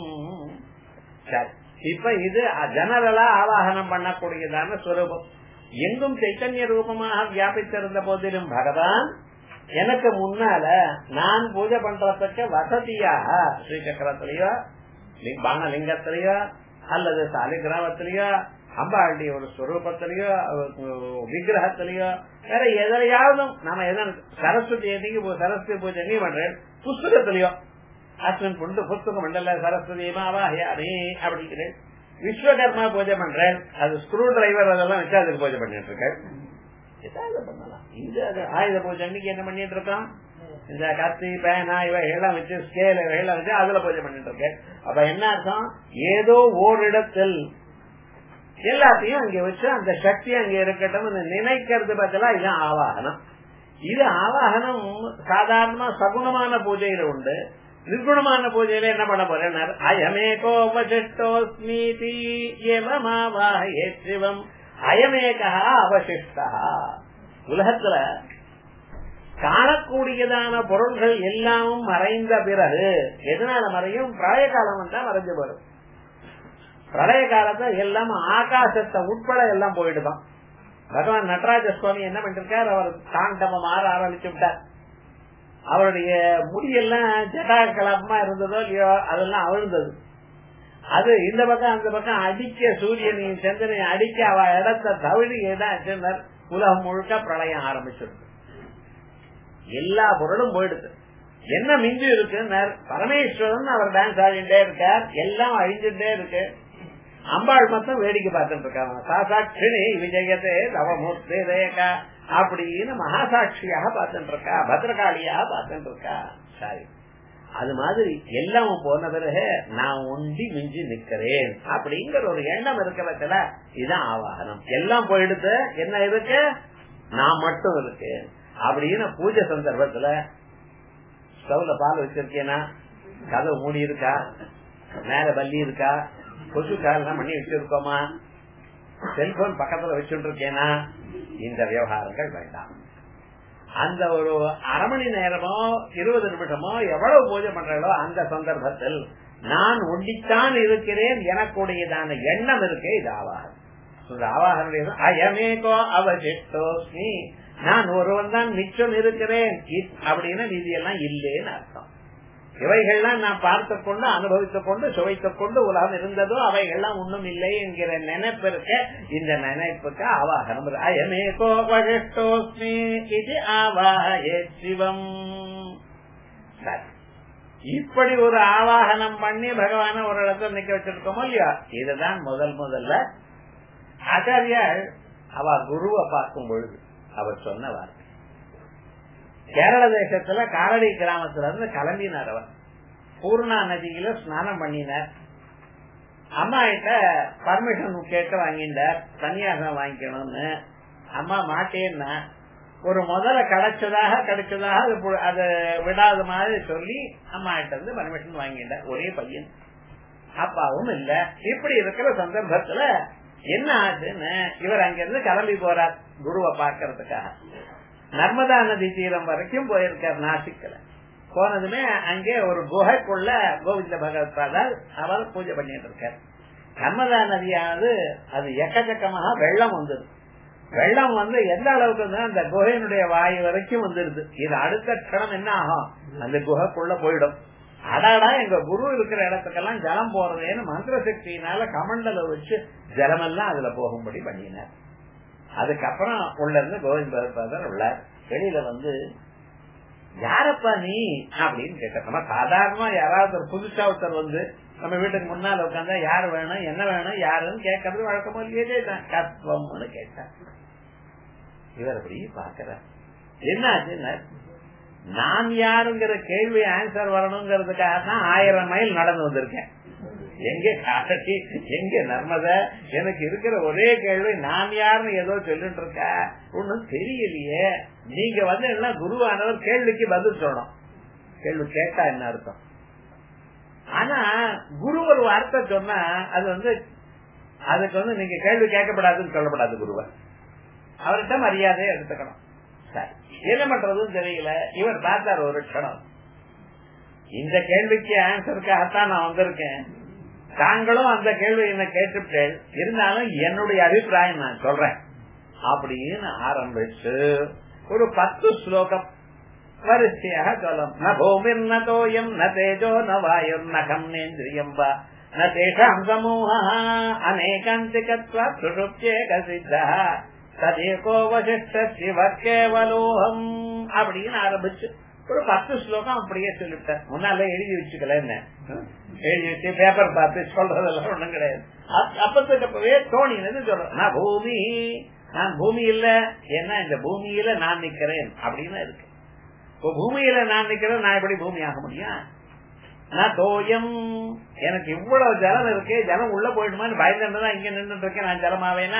சரி இப்ப இது ஜெனரலா ஆவாகனம் பண்ணக்கூடியதான ஸ்வரூபம் எங்கும் சைத்தன்ய ரூபமாக வியாபித்திருந்த போதிலும் பகவான் எனக்கு முன்னால நான் பூஜை பண்றதுக்கு வசதியாக ஸ்ரீ சக்கரத்திலேயோ பானலிங்கத்திலேயோ அல்லது சாலிகிராமத்திலேயோ அம்பாளுடைய ஒரு ஸ்வரூபத்திலேயோ விக்கிரகத்திலேயோ வேற எதிலையாவது நாம எதன் சரஸ்வதி என்னைக்கு சரஸ்வதி பூஜை நீ பண்றேன் புஸ்தகத்திலேயோ அஸ்வன் புண்டு புஸ்தகம் மண்டல சரஸ்வதி மாவாஹியானே அப்படிங்கிறேன் விஸ்வகர்மா பூஜை பண்றேன் அது ஸ்க்ரூ டிரைவர் அதெல்லாம் வச்சு அதுக்கு பூஜை பண்ணிட்டு இருக்கேன் ஏதாவது பண்ணலாம் இது அது ஆயுத பூஜை அன்னைக்கு என்ன பண்ணிட்டு இருக்கோம் இந்த கத்தி பேனா இவைகள்லாம் வச்சு ஸ்கேல் இவைகள்லாம் வச்சு அதுல பூஜை பண்ணிட்டு இருக்கேன் அப்ப என்ன அர்த்தம் ஏதோ ஓரிடத்தில் எல்லாத்தையும் அங்க வச்சு அந்த சக்தி அங்க இருக்கட்டும் நினைக்கிறது பதிலா இது ஆவாகனம் இது ஆவாகனம் சாதாரணமா சகுணமான பூஜையில உண்டு நிர்குணமான பூஜையில என்ன பண்ண போறேன் அயமேகோ வசிஷ்டோஸ்மீதி எவமாவாஹே சிவம் அயமேகா அவசிஷ்டா உலகத்துல காணக்கூடியதான பொருள்கள் எல்லாமும் மறைந்த பிறகு எதனால மறையும் பிரளய காலம் வந்தா மறைஞ்சு வரும் பிரளய காலத்தை எல்லாம் ஆகாசத்தை உட்பட எல்லாம் போயிடுதான் பகவான் நடராஜ சுவாமி என்ன பண்ணிருக்கார் அவர் தாண்டவம் ஆற ஆரம்பிச்சு விட்டார் அவருடைய முடியெல்லாம் ஜடா கலப்பமா இருந்ததோ இல்லையோ அதெல்லாம் அவிழ்ந்தது அது இந்த பக்கம் அந்த பக்கம் அடிக்க சூரியனையும் சந்திரனையும் அடிக்க அவ இடத்த தவிழி ஏதான் உலகம் முழுக்க பிரளயம் ஆரம்பிச்சிருக்கு எல்லா பொருளும் போயிடுது என்ன மிஞ்சி இருக்கு பரமேஸ்வரன் அவர் டான்ஸ் ஆடிட்டே இருக்கார் எல்லாம் அழிஞ்சுட்டே இருக்கு அம்பாள் மட்டும் வேடிக்கை பார்த்துட்டு இருக்காங்க சாசாட்சிணி விஜயத்தே தவமூர்த்தி ரேகா அப்படின்னு மகாசாட்சியாக பார்த்துட்டு இருக்கா பத்ரகாளியாக பார்த்துட்டு இருக்கா சரி அது மாதிரி எல்லாம் போன பிறகு நான் ஒண்டி மிஞ்சி நிக்கிறேன் அப்படிங்கிற ஒரு எண்ணம் இருக்க பட்சல இதுதான் ஆவாகனம் எல்லாம் போயிடுத்து என்ன இருக்கு நான் மட்டும் இருக்கு அப்படின்னு பூஜை சந்தர்ப்பத்துல ஸ்டவ்ல பால் வச்சிருக்கேனா கதவு மூடி இருக்கா மேல பல்லி இருக்கா கொசு காலம் பண்ணி வச்சிருக்கோமா செல்போன் பக்கத்துல வச்சுட்டு இருக்கேனா இந்த விவகாரங்கள் வேண்டாம் அந்த ஒரு அரை மணி நேரமோ இருபது நிமிஷமோ எவ்வளவு பூஜை பண்றாலோ அந்த சந்தர்ப்பத்தில் நான் ஒண்டித்தான் இருக்கிறேன் எனக்குடையதான எண்ணம் இருக்கே இது ஆவாகம் ஆவாகனுடைய அயமேகோ அவசிஷ்டோஸ்மி நான் ஒருவன் தான் மிச்சம் இருக்கிறேன் அப்படின்னு மீதியெல்லாம் இல்லேன்னு அர்த்தம் இவைகள்லாம் நான் பார்த்து கொண்டு அனுபவித்துக் கொண்டு சுவைத்துக் கொண்டு உலகம் இருந்ததோ அவைகள்லாம் ஒண்ணும் இல்லை என்கிற நினைப்பு இருக்க இந்த நினைப்புக்கு ஆவாகனம் அயமேகோ வசிஷ்டோஸ்மி இது ஆவாயே சிவம் சரி இப்படி ஒரு ஆவாகனம் பண்ணி பகவான ஒரு இடத்துல நிக்க வச்சிருக்கோமோ இல்லையா இதுதான் முதல் முதல்ல ஆச்சாரியால் அவ குருவை பார்க்கும் பொழுது அவர் சொன்ன வார்த்தை கேரள தேசத்துல காரடி கிராமத்துல இருந்து கிளம்பினார் அவர் பூர்ணா நதியில ஸ்நானம் பண்ணினார் அம்மா கிட்ட பர்மிஷன் கேட்டு வாங்கிட்டார் சன்னியாசம் வாங்கிக்கணும்னு அம்மா மாட்டேன்னா ஒரு முதல்ல கிடைச்சதாக கிடைச்சதாக அது அது விடாத மாதிரி சொல்லி அம்மா கிட்ட இருந்து பர்மிஷன் வாங்கிட்டார் ஒரே பையன் அப்பாவும் இல்ல இப்படி இருக்கிற சந்தர்ப்பத்துல என்ன ஆச்சுன்னு இவர் அங்கிருந்து கிளம்பி போறார் குருவை பாக்கிறதுக்காக நர்மதா நதி தீரம் வரைக்கும் போயிருக்கார் நாசிக்கல போனதுமே அங்கே ஒரு குகைக்குள்ள கோவிந்த பகவத்பாதர் அவர் பூஜை பண்ணிட்டு இருக்கார் நர்மதா நதியானது அது எக்கச்சக்கமாக வெள்ளம் வந்தது வெள்ளம் வந்து எந்த அளவுக்கு அந்த குகையினுடைய வாயு வரைக்கும் வந்துருது இது அடுத்த கணம் என்ன ஆகும் அந்த குகைக்குள்ள போயிடும் அடாடா எங்க குரு இருக்கிற இடத்துக்கெல்லாம் ஜலம் போறதேன்னு மந்திர சக்தியினால கமண்டல வச்சு ஜலமெல்லாம் அதுல போகும்படி பண்ணினார் அதுக்கப்புறம் உள்ள இருந்து கோவிந்த் உள்ள வெளியில வந்து யாரப்பா நீ அப்படின்னு கேட்ட நம்ம சாதாரணமா யாராவது ஒரு புதுசா ஒருத்தர் வந்து நம்ம வீட்டுக்கு முன்னால உட்காந்தா யாரு வேணும் என்ன வேணும் யாருன்னு கேட்கறது வழக்கமா இல்லையே தான் கத்வம்னு கேட்டார் இவர் அப்படி பாக்குற என்ன ஆச்சுன்னா நான் யாருங்கிற கேள்வி ஆன்சர் வரணுங்கிறதுக்காக தான் ஆயிரம் மைல் நடந்து வந்திருக்கேன் எங்க காட்டி எங்க நர்மத எனக்கு இருக்கிற ஒரே கேள்வி நான் யாருன்னு ஏதோ சொல்லிட்டு இருக்க ஒண்ணும் தெரியலையே நீங்க வந்து எல்லாம் குருவானவர் கேள்விக்கு பதில் சொல்லணும் கேள்வி கேட்டா என்ன அர்த்தம் ஆனா குரு ஒரு வார்த்தை சொன்னா அது வந்து அதுக்கு வந்து நீங்க கேள்வி கேட்கப்படாதுன்னு சொல்லப்படாது குருவை அவர்கிட்ட மரியாதையை எடுத்துக்கணும் சரி என்ன பண்றதுன்னு தெரியல இவர் பார்த்தார் ஒரு க்ஷணம் இந்த கேள்விக்கு ஆன்சருக்காகத்தான் நான் வந்திருக்கேன் தாங்களும் அந்த கேள்வி என்ன கேட்டுட்டேன் இருந்தாலும் என்னுடைய அபிப்பிராயம் நான் சொல்றேன் அப்படின்னு ஆரம்பிச்சு ஒரு பத்து ஸ்லோகம் வரிசையாக சொல்லும் ந பூமிர் ந தோயம் ந தேஜோ ந வாயுர் ந கம்னேந்திரியம் வா ந தேஷாம் சமூக அநேகாந்திகத்வா சுஷுப்தேக சித்தா ததேகோ வசிஷ்ட சிவ கேவலோகம் அப்படின்னு ஆரம்பிச்சு ஒரு பத்து ஸ்லோகம் அப்படியே சொல்லிவிட்டேன் முன்னால எழுதி வச்சுக்கல என்ன எழுதி வச்சு பேப்பர் பார்த்து சொல்றதெல்லாம் ஒண்ணும் கிடையாது அப்பத்துக்கு அப்பவே தோணினது சொல்றேன் நான் பூமி நான் பூமி இல்ல ஏன்னா இந்த பூமியில நான் நிக்கிறேன் அப்படின்னு இருக்கு இப்போ பூமியில நான் நிக்கிறேன் நான் எப்படி பூமி ஆக முடியும் நான் தோயம் எனக்கு இவ்வளவு ஜலம் இருக்கு ஜலம் உள்ள போயிடுமான்னு பயந்துதான் இங்க நின்று இருக்கேன் நான் ஜலமாவேனா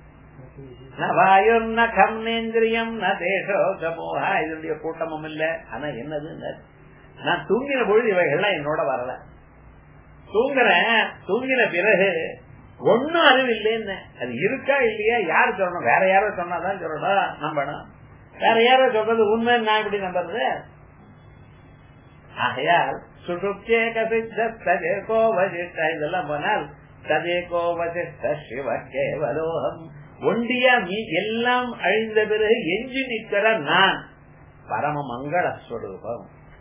வாயுர் ந கம்னேந்திரியம் ந தேசோ சமூகா இதனுடைய கூட்டமும் இல்ல ஆனா என்னது நான் தூங்கின பொழுது இவைகள்லாம் என்னோட வரல தூங்குறேன் தூங்கின பிறகு ஒன்னும் அறிவு இல்லைன்னு அது இருக்கா இல்லையா யாரு சொல்லணும் வேற யாரோ சொன்னாதான் சொல்லணும் நம்பணும் வேற யாரோ சொல்றது உண்மை நான் எப்படி நம்புறது ஆகையால் சுசுப்தே கசித்தேகோ வசிஷ்ட இதெல்லாம் போனால் ததேகோ வசிஷ்ட சிவ கேவலோகம் ஒண்டியா மீ எல்லாம் அழிந்த பிறகு எஞ்சி நிற்கிற நான் பரம மங்கள ஸ்வரூபம்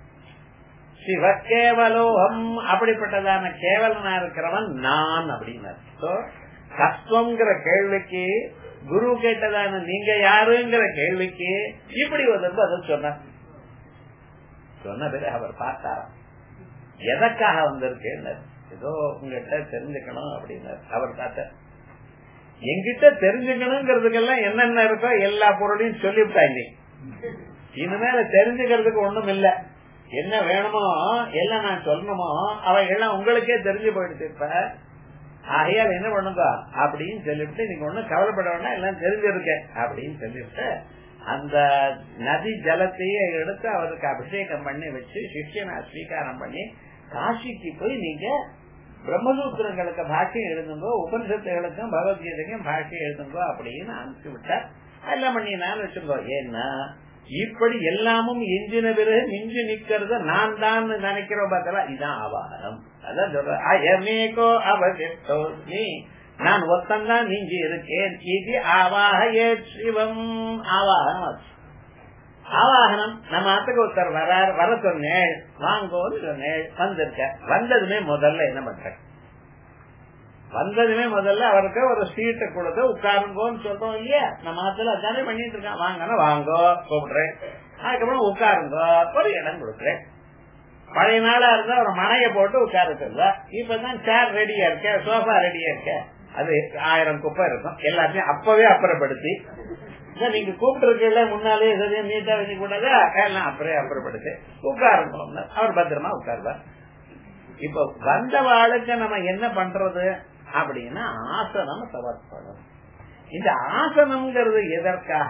சிவகேவலோகம் அப்படிப்பட்டதான கேவலனா இருக்கிறவன் நான் அப்படின்னு கஷ்டங்கிற கேள்விக்கு குரு கேட்டதான நீங்க யாருங்கிற கேள்விக்கு இப்படி வந்து பதில் சொன்னார் சொன்ன பிறகு அவர் பார்த்தாராம் எதற்காக வந்திருக்கேன் ஏதோ உங்ககிட்ட தெரிஞ்சுக்கணும் அப்படின்னாரு அவர் பார்த்தார் எங்கிட்ட தெரிஞ்சுக்கணுங்கிறதுக்கெல்லாம் என்னென்ன இருக்கோ எல்லா பொருளையும் சொல்லிவிட்டாங்க இனிமேல தெரிஞ்சுக்கிறதுக்கு ஒண்ணும் இல்ல என்ன வேணுமோ எல்லாம் நான் சொல்லணுமோ அவை எல்லாம் உங்களுக்கே தெரிஞ்சு போயிடுச்சு இப்ப ஆகையால் என்ன பண்ணுங்க அப்படின்னு சொல்லிவிட்டு நீங்க ஒண்ணும் கவலைப்பட வேண்டாம் எல்லாம் தெரிஞ்சிருக்க அப்படின்னு சொல்லிவிட்டு அந்த நதி ஜலத்தையே எடுத்து அவருக்கு அபிஷேகம் பண்ணி வச்சு சிஷ்யனை ஸ்வீகாரம் பண்ணி காசிக்கு போய் நீங்க பிரம்மசூத்திரங்களுக்கு பாஷ்யம் எழுதுங்கோ உபனிஷத்துகளுக்கும் பகவத்கீதைக்கும் பாஷ்யம் எழுதுங்கோ அப்படின்னு அனுப்பிச்சு விட்டார் எல்லாம் பண்ணி நான் வச்சுங்கோ ஏன்னா இப்படி எல்லாமும் எஞ்சின பிறகு மிஞ்சி நிக்கிறது நான் தான் நினைக்கிறோம் பார்த்தா இதான் ஆவாகனம் அதான் சொல்ற அயமேகோ அவசிஷ்டோ நீ நான் ஒத்தந்தான் மிஞ்சி இருக்கேன் இது ஆவாக சிவம் ஆவாகனம் ஆவாகனம் நம்ம ஆத்துக்கு ஒருத்தர் வரார் வர சொன்னேன் வாங்கோன்னு சொன்னேன் வந்திருக்க வந்ததுமே முதல்ல என்ன பண்றேன் வந்ததுமே முதல்ல அவருக்கு ஒரு சீட்டை கொடுத்து உட்காருங்கோன்னு சொல்றோம் இல்லையா நம்ம ஆத்துல அதானே பண்ணிட்டு இருக்கான் வாங்கன்னு வாங்கோ கூப்பிடுறேன் அதுக்கப்புறம் உட்காருங்கோ ஒரு இடம் கொடுக்குறேன் பழைய நாளா இருந்தா ஒரு மனைய போட்டு உட்காருக்குல்ல இப்பதான் சேர் ரெடியா இருக்க சோஃபா ரெடியா இருக்க அது ஆயிரம் குப்பை இருக்கும் எல்லாத்தையும் அப்பவே அப்புறப்படுத்தி நீங்க கூப்பிட்டு முன்னாலே எதையும் நீட்டா வச்சு கூடாது எல்லாம் அப்புறம் அப்புறப்படுத்து உட்காருங்க அவர் பத்திரமா உட்காருவார் இப்ப வந்த வாளுக்கு நம்ம என்ன பண்றது அப்படின்னா ஆசனம் சமர்ப்பணம் இந்த ஆசனம்ங்கிறது எதற்காக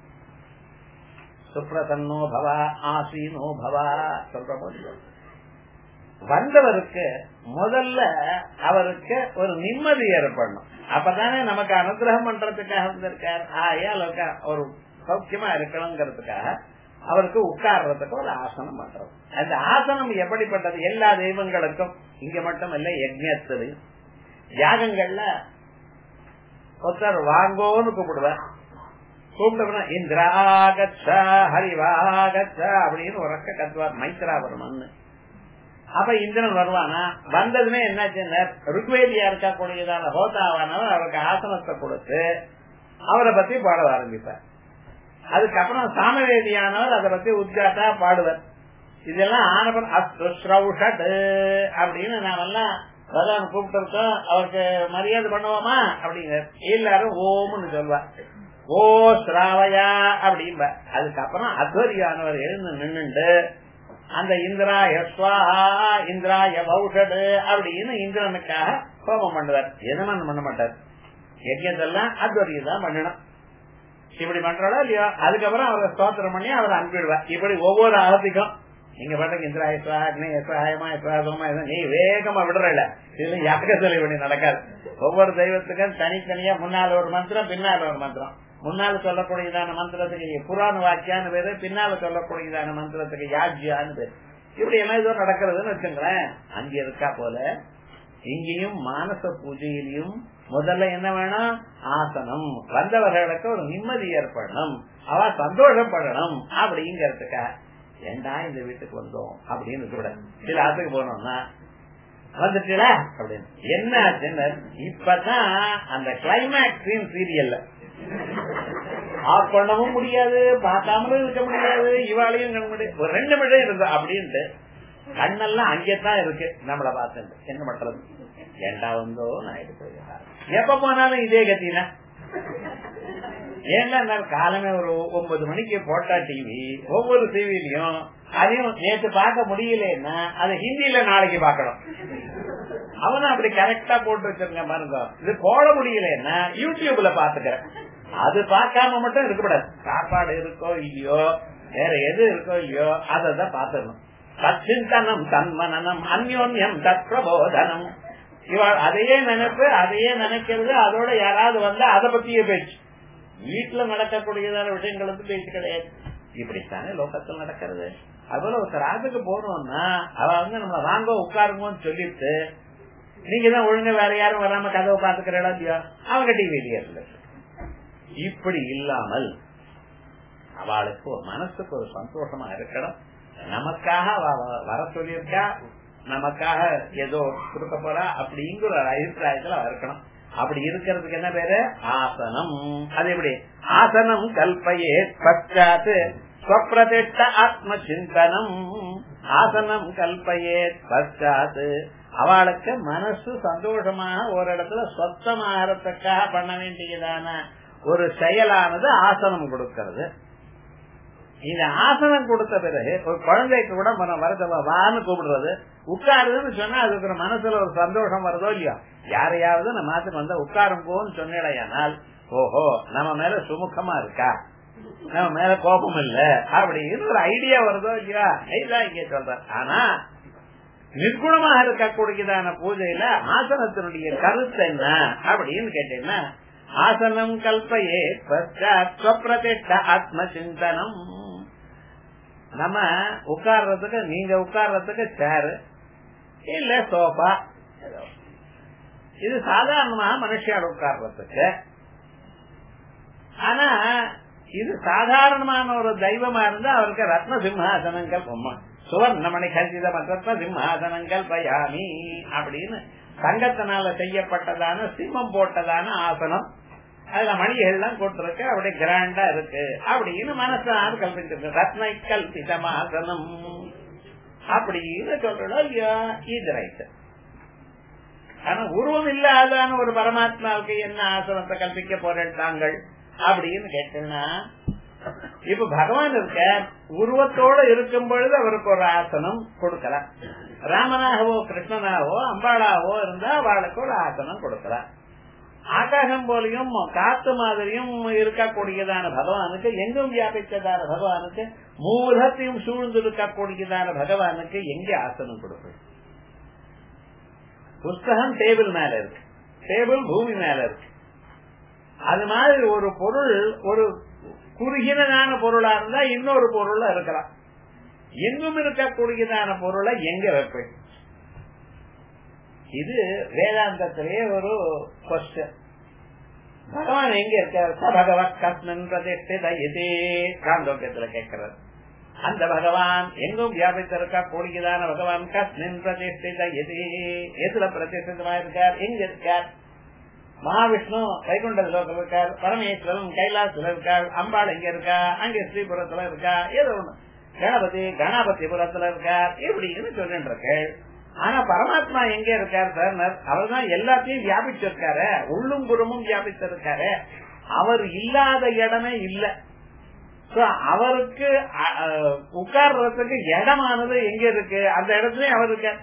சுப்ரசன்னோ பவா ஆசீனோ பவா சொல்ற போது வந்தவருக்கு முதல்ல அவருக்கு ஒரு நிம்மதி ஏற்படணும் அப்பதானே நமக்கு அனுகிரகம் பண்றதுக்காக வந்திருக்கார் ஆயால் ஒரு சௌக்கியமா இருக்கணுங்கிறதுக்காக அவருக்கு உட்கார்றதுக்கு ஒரு ஆசனம் பண்றது அந்த ஆசனம் எப்படிப்பட்டது எல்லா தெய்வங்களுக்கும் இங்க மட்டும் இல்ல யஜ்யத்திலையும் யாகங்கள்ல ஒருத்தர் வாங்கோன்னு கூப்பிடுவார் கூப்பிட்டோம்னா இந்திராகச்சா ஹரிவாகச்சா அப்படின்னு உறக்க கத்துவார் மைத்ராவர்மன் அப்ப இந்திரன் வருவானா வந்ததுமே என்னாச்சு ருக்வேதியா இருக்கக்கூடியதான ஹோதாவானவர் அவருக்கு ஆசனத்தை கொடுத்து அவரை பத்தி பாட ஆரம்பிப்பார் அதுக்கப்புறம் சாமவேதியானவர் அதை பத்தி உத்காட்டா பாடுவார் இதெல்லாம் ஆனபன் அஸ்ருஷ்ரௌஷட் அப்படின்னு நாமெல்லாம் பகவான் கூப்பிட்டு அவருக்கு மரியாதை பண்ணுவோமா அப்படிங்கிற எல்லாரும் ஓம்னு சொல்வா ஓ ஸ்ராவயா அப்படின்ப அதுக்கப்புறம் அத்வரியானவர் எழுந்து நின்னுண்டு அந்த இந்திராய ஸ்வாஹா இந்திராய பௌஷடு அப்படின்னு இந்திரனுக்காக கோபம் பண்ணுவார் எதமான் பண்ண மாட்டார் யஜ்யத்தெல்லாம் அத்வரிய தான் பண்ணணும் இப்படி பண்றாளோ இல்லையோ அதுக்கப்புறம் அவரை ஸ்தோத்திரம் பண்ணி அவரை அனுப்பிடுவார் இப்படி ஒவ்வொரு அகத்துக்கும் நீங்க பாட்டுக்கு இந்திராய சுவாக்னி சுவாயமா சுவாசமா நீ வேகமா விடுறல இதுல யாக சொல்லி பண்ணி நடக்காது ஒவ்வொரு தெய்வத்துக்கும் தனித்தனியா முன்னால ஒரு மந்திரம் பின்னால ஒரு மந்திரம் முன்னால சொல்லக்கூடியதான மந்திரத்துக்கு புராண வாக்கியான்னு பேரு பின்னால சொல்லக்கூடியதான மந்திரத்துக்கு யாஜ்யான்னு பேரு இப்படி எல்லாம் ஏதோ நடக்கிறதுன்னு வச்சுங்களேன் அங்க இருக்கா போல இங்கேயும் மானச பூஜையிலையும் முதல்ல என்ன வேணும் ஆசனம் வந்தவர்களுக்கு ஒரு நிம்மதி ஏற்படணும் அவ சந்தோஷப்படணும் அப்படிங்கறதுக்கா ஏண்டா இந்த வீட்டுக்கு வந்தோம் அப்படின்னு கூட சில ஆத்துக்கு போனோம்னா வந்துட்டீங்களா அப்படின்னு என்ன ஆச்சுன்னு இப்பதான் அந்த கிளைமேக்ஸ் சீரியல்ல ஆஃப் பண்ணவும் முடியாது பார்க்காமலும் இருக்க முடியாது இவாளையும் கண் முடியாது ஒரு ரெண்டு நிமிடம் இருந்தா அப்படின்ட்டு கண்ணெல்லாம் அங்கேதான் இருக்கு நம்மள பார்த்து என்ன பண்றது ஏண்டா வந்தோ நான் எடுத்து எப்ப போனாலும் இதே கத்தினா ஏன்னா காலமே ஒரு ஒன்பது மணிக்கு போட்டா டிவி ஒவ்வொரு டிவிலையும் அதையும் நேற்று பார்க்க முடியலன்னா அதை ஹிந்தியில நாளைக்கு பார்க்கணும் அவனும் அப்படி கரெக்டா போட்டு வச்சிருங்க பாருங்க இது போட முடியலன்னா யூடியூப்ல பாத்துக்கிறேன் அது பார்க்காம மட்டும் இருக்கக்கூடாது சாப்பாடு இருக்கோ இல்லையோ வேற எது இருக்கோ இல்லையோ அதை பாத்துக்கணும் தச்சிந்தனம் தன்மனனம் அந்யோன்யம் தத் பிரபோதனம் இவள் அதையே நினைப்பு அதையே நினைக்கிறது அதோட யாராவது வந்தா அதை பத்தியே பேச்சு வீட்டுல நடக்கக்கூடியதான விஷயங்களுக்கு பேச்சு கிடையாது இப்படித்தானே லோகத்தில் நடக்கிறது அதுபோல ஒருத்தர் ஆத்துக்கு போனோம்னா அவ வந்து நம்ம வாங்க உட்காருங்கன்னு சொல்லிட்டு நீங்க தான் ஒழுங்கா வேற யாரும் வராம கதவை பாத்துக்கிறா இல்லையா அவங்க டிவிலேயே இருந்து இப்படி இல்லாமல் அவளுக்கு ஒரு மனசுக்கு ஒரு சந்தோஷமா இருக்கணும் நமக்காக வர சொல்லியிருக்கா நமக்காக ஏதோ கொடுக்க போறா அப்படிங்கிற ஒரு அபிப்பிராயத்துல இருக்கணும் அப்படி இருக்கிறதுக்கு என்ன பேரு ஆசனம் அது எப்படி ஆசனம் கல்பையே பச்சாத்து ஸ்வப்பிரதிஷ்ட ஆத்ம சிந்தனம் ஆசனம் கல்பையே பச்சாத்து அவளுக்கு மனசு சந்தோஷமாக ஒரு இடத்துல சொத்தமாகறதுக்காக பண்ண வேண்டியதான ஒரு செயலானது ஆசனம் கொடுக்கிறது இந்த ஆசனம் கொடுத்த பிறகு ஒரு குழந்தைக்கு கூட மனம் வரதவா வான்னு கூப்பிடுறது உட்காருதுன்னு சொன்னா அதுக்கு ஒரு மனசுல ஒரு சந்தோஷம் வருதோ இல்லையோ யாரையாவது நம்ம மாத்துக்கு வந்தா உட்காருங்கோன்னு சொன்னேடையானால் ஓஹோ நம்ம மேல சுமுகமா இருக்கா நம்ம மேல கோபம் இல்ல அப்படின்னு ஒரு ஐடியா வருதோ இல்லையா இதுதான் இங்க சொல்ற ஆனா நிர்குணமாக இருக்கக்கூடியதான பூஜையில ஆசனத்தினுடைய கருத்து என்ன அப்படின்னு கேட்டீங்கன்னா ஆசனம் கல்பையே பிரதிஷ்ட ஆத்ம சிந்தனம் நம்ம உட்கார்றதுக்கு நீங்க உட்கார்றதுக்கு சேரு இல்ல சோஃபா இது சாதாரணமாக மனுஷியால் உட்கார்றதுக்கு ஆனா இது சாதாரணமான ஒரு தெய்வமா இருந்தா அவருக்கு ரத்ன சிம்ஹாசனங்கள் சுவர்ணமணி கசித ரத்ன சிம்ஹாசனங்கள் பயாமி அப்படின்னு தங்கத்தினால செய்யப்பட்டதான சிம்மம் போட்டதான ஆசனம் அதுல மணிகள்லாம் கொடுத்துருக்கு அப்படி கிராண்டா இருக்கு அப்படின்னு மனசார கல்பிச்சிருக்கு ரத்னை கல்பிதமாசனம் அப்படின்னு சொல்றோம் இல்லையா இது ரைட் ஆனா உருவம் இல்லாதான ஒரு பரமாத்மாவுக்கு என்ன ஆசனத்தை கல்பிக்க போறேன் தாங்கள் அப்படின்னு கேட்டீங்கன்னா இப்ப பகவான் இருக்க உருவத்தோட இருக்கும் பொழுது அவருக்கு ஒரு ஆசனம் கொடுக்கலாம் ராமனாகவோ கிருஷ்ணனாகவோ அம்பாளாவோ இருந்தா அவளுக்கு ஒரு ஆசனம் கொடுக்கலாம் ஆகாசம் போலையும் காத்து மாதிரியும் இருக்கக்கூடியதான பகவானுக்கு எங்கும் வியாபித்ததான பகவானுக்கு மூலத்தையும் சூழ்ந்து இருக்கக்கூடியதான பகவானுக்கு எங்கே ஆசனம் கொடுப்பது புஸ்தகம் டேபிள் மேல இருக்கு டேபிள் பூமி மேல இருக்கு அது மாதிரி ஒரு பொருள் ஒரு குறுகினதான பொருளா இருந்தா இன்னொரு பொருளா இருக்கலாம் எங்கும் இருக்கக்கூடியதான பொருளை எங்க வைப்பேன் இது வேதாந்தத்திலேயே ஒரு கொஸ்டின் பகவான் எங்க இருக்கார் பகவத் கஸ்மன் பிரதிஷ்டித இதே காந்தோக்கியத்துல கேட்கிறார் அந்த பகவான் எங்கும் வியாபித்திருக்கா கூடியதான பகவான் கஸ்மின் பிரதிஷ்டித எதே எதுல பிரதிஷ்டிதமா இருக்கார் எங்க இருக்கார் மகாவிஷ்ணு வைகுண்ட லோகத்தில் இருக்கார் பரமேஸ்வரன் கைலாசத்துல இருக்கார் அம்பாள் எங்க இருக்கா அங்க ஸ்ரீபுரத்துல இருக்கா ஏதோ ஒண்ணு கணபதி கணபதிபுரத்துல இருக்கார் இப்படின்னு சொல்லிட்டு இருக்கு ஆனா பரமாத்மா எங்க இருக்கார் சார் அவர் தான் எல்லாத்தையும் வியாபிச்சிருக்காரு உள்ளும் புறமும் வியாபிச்சிருக்காரு அவர் இல்லாத இடமே இல்ல அவருக்கு உட்கார்றதுக்கு இடமானது எங்க இருக்கு அந்த இடத்துலயும் அவர் இருக்கார்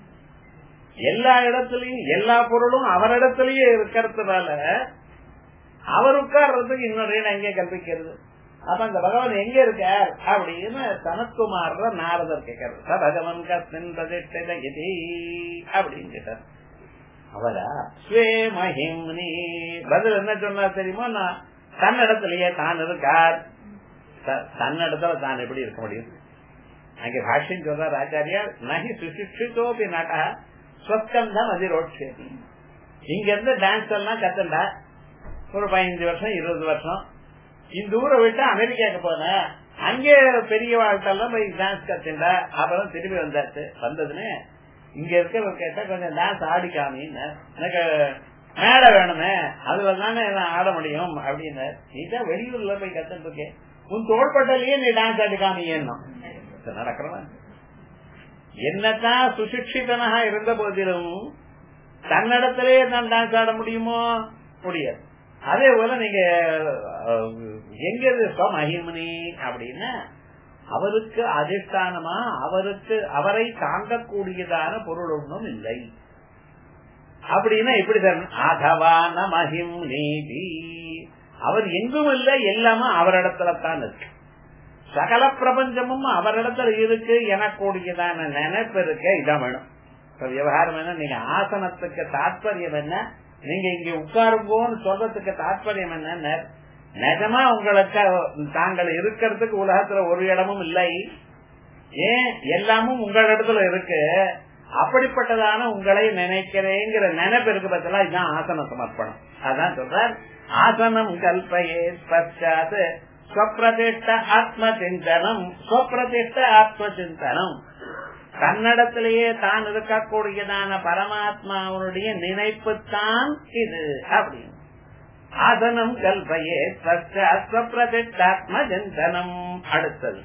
எல்லா இடத்துலயும் எல்லா பொருளும் அவரிடத்திலேயே இருக்கிறதுனால அவர் உட்கார்றதுக்கு இன்னொரு இடம் எங்க கல்பிக்கிறது அப்ப அந்த பகவான் எங்க இருக்கார் அப்படின்னு சனத்குமார் நாரதர் கேட்கிறார் ச பகவன் கத்தின் அப்படின்னு கேட்டார் அவரா ஸ்வே மஹிம்னி பதில் என்ன சொன்னா தெரியுமா நான் தன்னிடத்திலேயே தான் இருக்கார் தன்னிடத்துல தான் எப்படி இருக்க முடியும் அங்கே பாஷ்யம் சொல்றார் ஆச்சாரியார் நகி சுசிக்ஷிதோபி நாட்டா சொத்தம்தான் அதிரோட்சி இங்க இருந்து டான்ஸ் எல்லாம் கத்துண்டா ஒரு பதினஞ்சு வருஷம் இருபது வருஷம் இந்த ஊரை விட்டு அமெரிக்காக்கு போனேன் அங்கே பெரிய வாழ்க்கெல்லாம் போய் டான்ஸ் கத்துண்டா அப்புறம் திரும்பி வந்தாச்சு வந்ததுன்னு இங்க இருக்கிறவர் கேட்டா கொஞ்சம் டான்ஸ் ஆடிக்காமின்னு எனக்கு மேடை வேணுமே அதுல தானே நான் ஆட முடியும் அப்படின்னு நீதான் வெளியூர்ல போய் கத்துட்டு இருக்கேன் உன் தோள்பட்டலையே நீ டான்ஸ் ஆடிக்காமியன்னு நடக்கிறவன் என்னதான் சுசிக்ஷிதனாக இருந்த போதிலும் தன்னிடத்திலேயே தான் டான்ஸ் ஆட முடியுமோ முடியாது அதே போல நீங்க எங்க மகிமனி அப்படின்னா அவருக்கு அதிஷ்டானமா அவருக்கு அவரை தாங்கக்கூடியதான பொருள் ஒன்றும் இல்லை அப்படின்னா எப்படி அதவான மகிம் நீதி அவர் எங்கும் இல்லை எல்லாமே அவரிடத்துல தான் இருக்கு சகல பிரபஞ்சமும் அவரிடத்துல இருக்கு எனக்கூடியதான நினைப்பு இருக்கு இதான் வேணும் இப்ப விவகாரம் என்ன நீங்க ஆசனத்துக்கு தாற்பயம் என்ன நீங்க இங்க உட்காருங்கோன்னு சொல்றதுக்கு தாற்பயம் என்ன நிஜமா உங்களுக்கு தாங்கள் இருக்கிறதுக்கு உலகத்துல ஒரு இடமும் இல்லை ஏன் எல்லாமும் உங்களிடத்துல இருக்கு அப்படிப்பட்டதான உங்களை நினைக்கிறேங்கிற நினைப்பு இருக்கு பத்தில இதுதான் ஆசன சமர்ப்பணம் அதான் சொல்றார் ஆசனம் கல்பயே பச்சாத் ஸ்வப்பிரதிஷ்ட ஆத்ம சிந்தனம் ஸ்வப்பிரதிஷ்ட ஆத்ம சிந்தனம் தன்னிடத்திலேயே தான் இருக்கக்கூடியதான பரமாத்மாவனுடைய நினைப்பு தான் இது அப்படின்னு ஆசனம் கல்பயே ஸ்வப்பிரதிஷ்டாத்ம சிந்தனம் அடுத்தது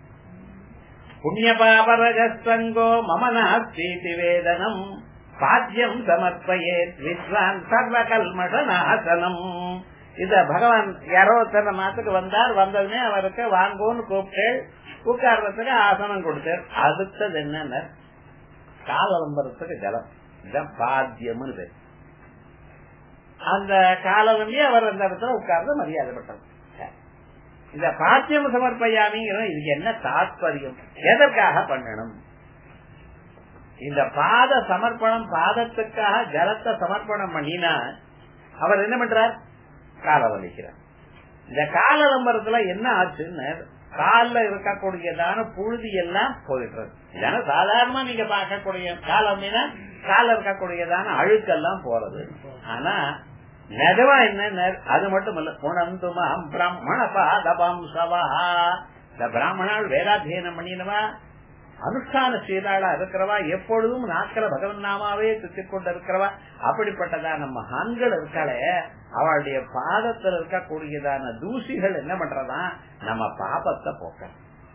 புண்ணியபாபரஜஸ்தங்கோ மம நாஸ்தீதி வேதனம் பாத்தியம் சமர்ப்பயே விஸ்வான் சர்வ கல்மஷநாசனம் இத பகவான் யாரோ ஒருத்தர் மாத்துக்கு வந்தார் வந்ததுமே அவருக்கு வாங்கோன்னு கூப்பிட்டு உட்கார்றதுக்கு ஆசனம் கொடுத்தார் அடுத்தது என்னன்னு காலம்பரத்துக்கு ஜலம் இதான் பாத்தியம்னு பேர் அந்த காலவண்டி அவர் அந்த இடத்துல உட்கார்ந்து மரியாதை பட்டது இந்த பாத்தியம் சமர்ப்பையாமிங்கிற இதுக்கு என்ன தாத்பரியம் எதற்காக பண்ணணும் இந்த பாத சமர்ப்பணம் பாதத்துக்காக ஜலத்தை சமர்ப்பணம் பண்ணினா அவர் என்ன பண்றார் கால வலிக்கிறார் இந்த கால நம்பரத்துல என்ன ஆச்சுன்னு காலில் இருக்கக்கூடியதான புழுதி எல்லாம் போயிடுறது இதனால சாதாரணமா நீங்க பார்க்கக்கூடிய காலம் கால இருக்கக்கூடியதான அழுக்கெல்லாம் போறது ஆனா நிஜமா என்ன அது மட்டும் இல்ல உணர்ந்துமாம் பிராமண பாதபம் சவா இந்த பிராமணால் வேதாத்தியனம் பண்ணினவா அனுஷ்டான சீராளா இருக்கிறவா எப்பொழுதும் நாக்கிற பகவன் நாமாவே சுத்திக் கொண்டு இருக்கிறவா அப்படிப்பட்டதான மகான்கள் இருக்காளே அவளுடைய பாதத்தில் இருக்கக்கூடியதான தூசிகள் என்ன பண்றதா நம்ம பாபத்தை போக்க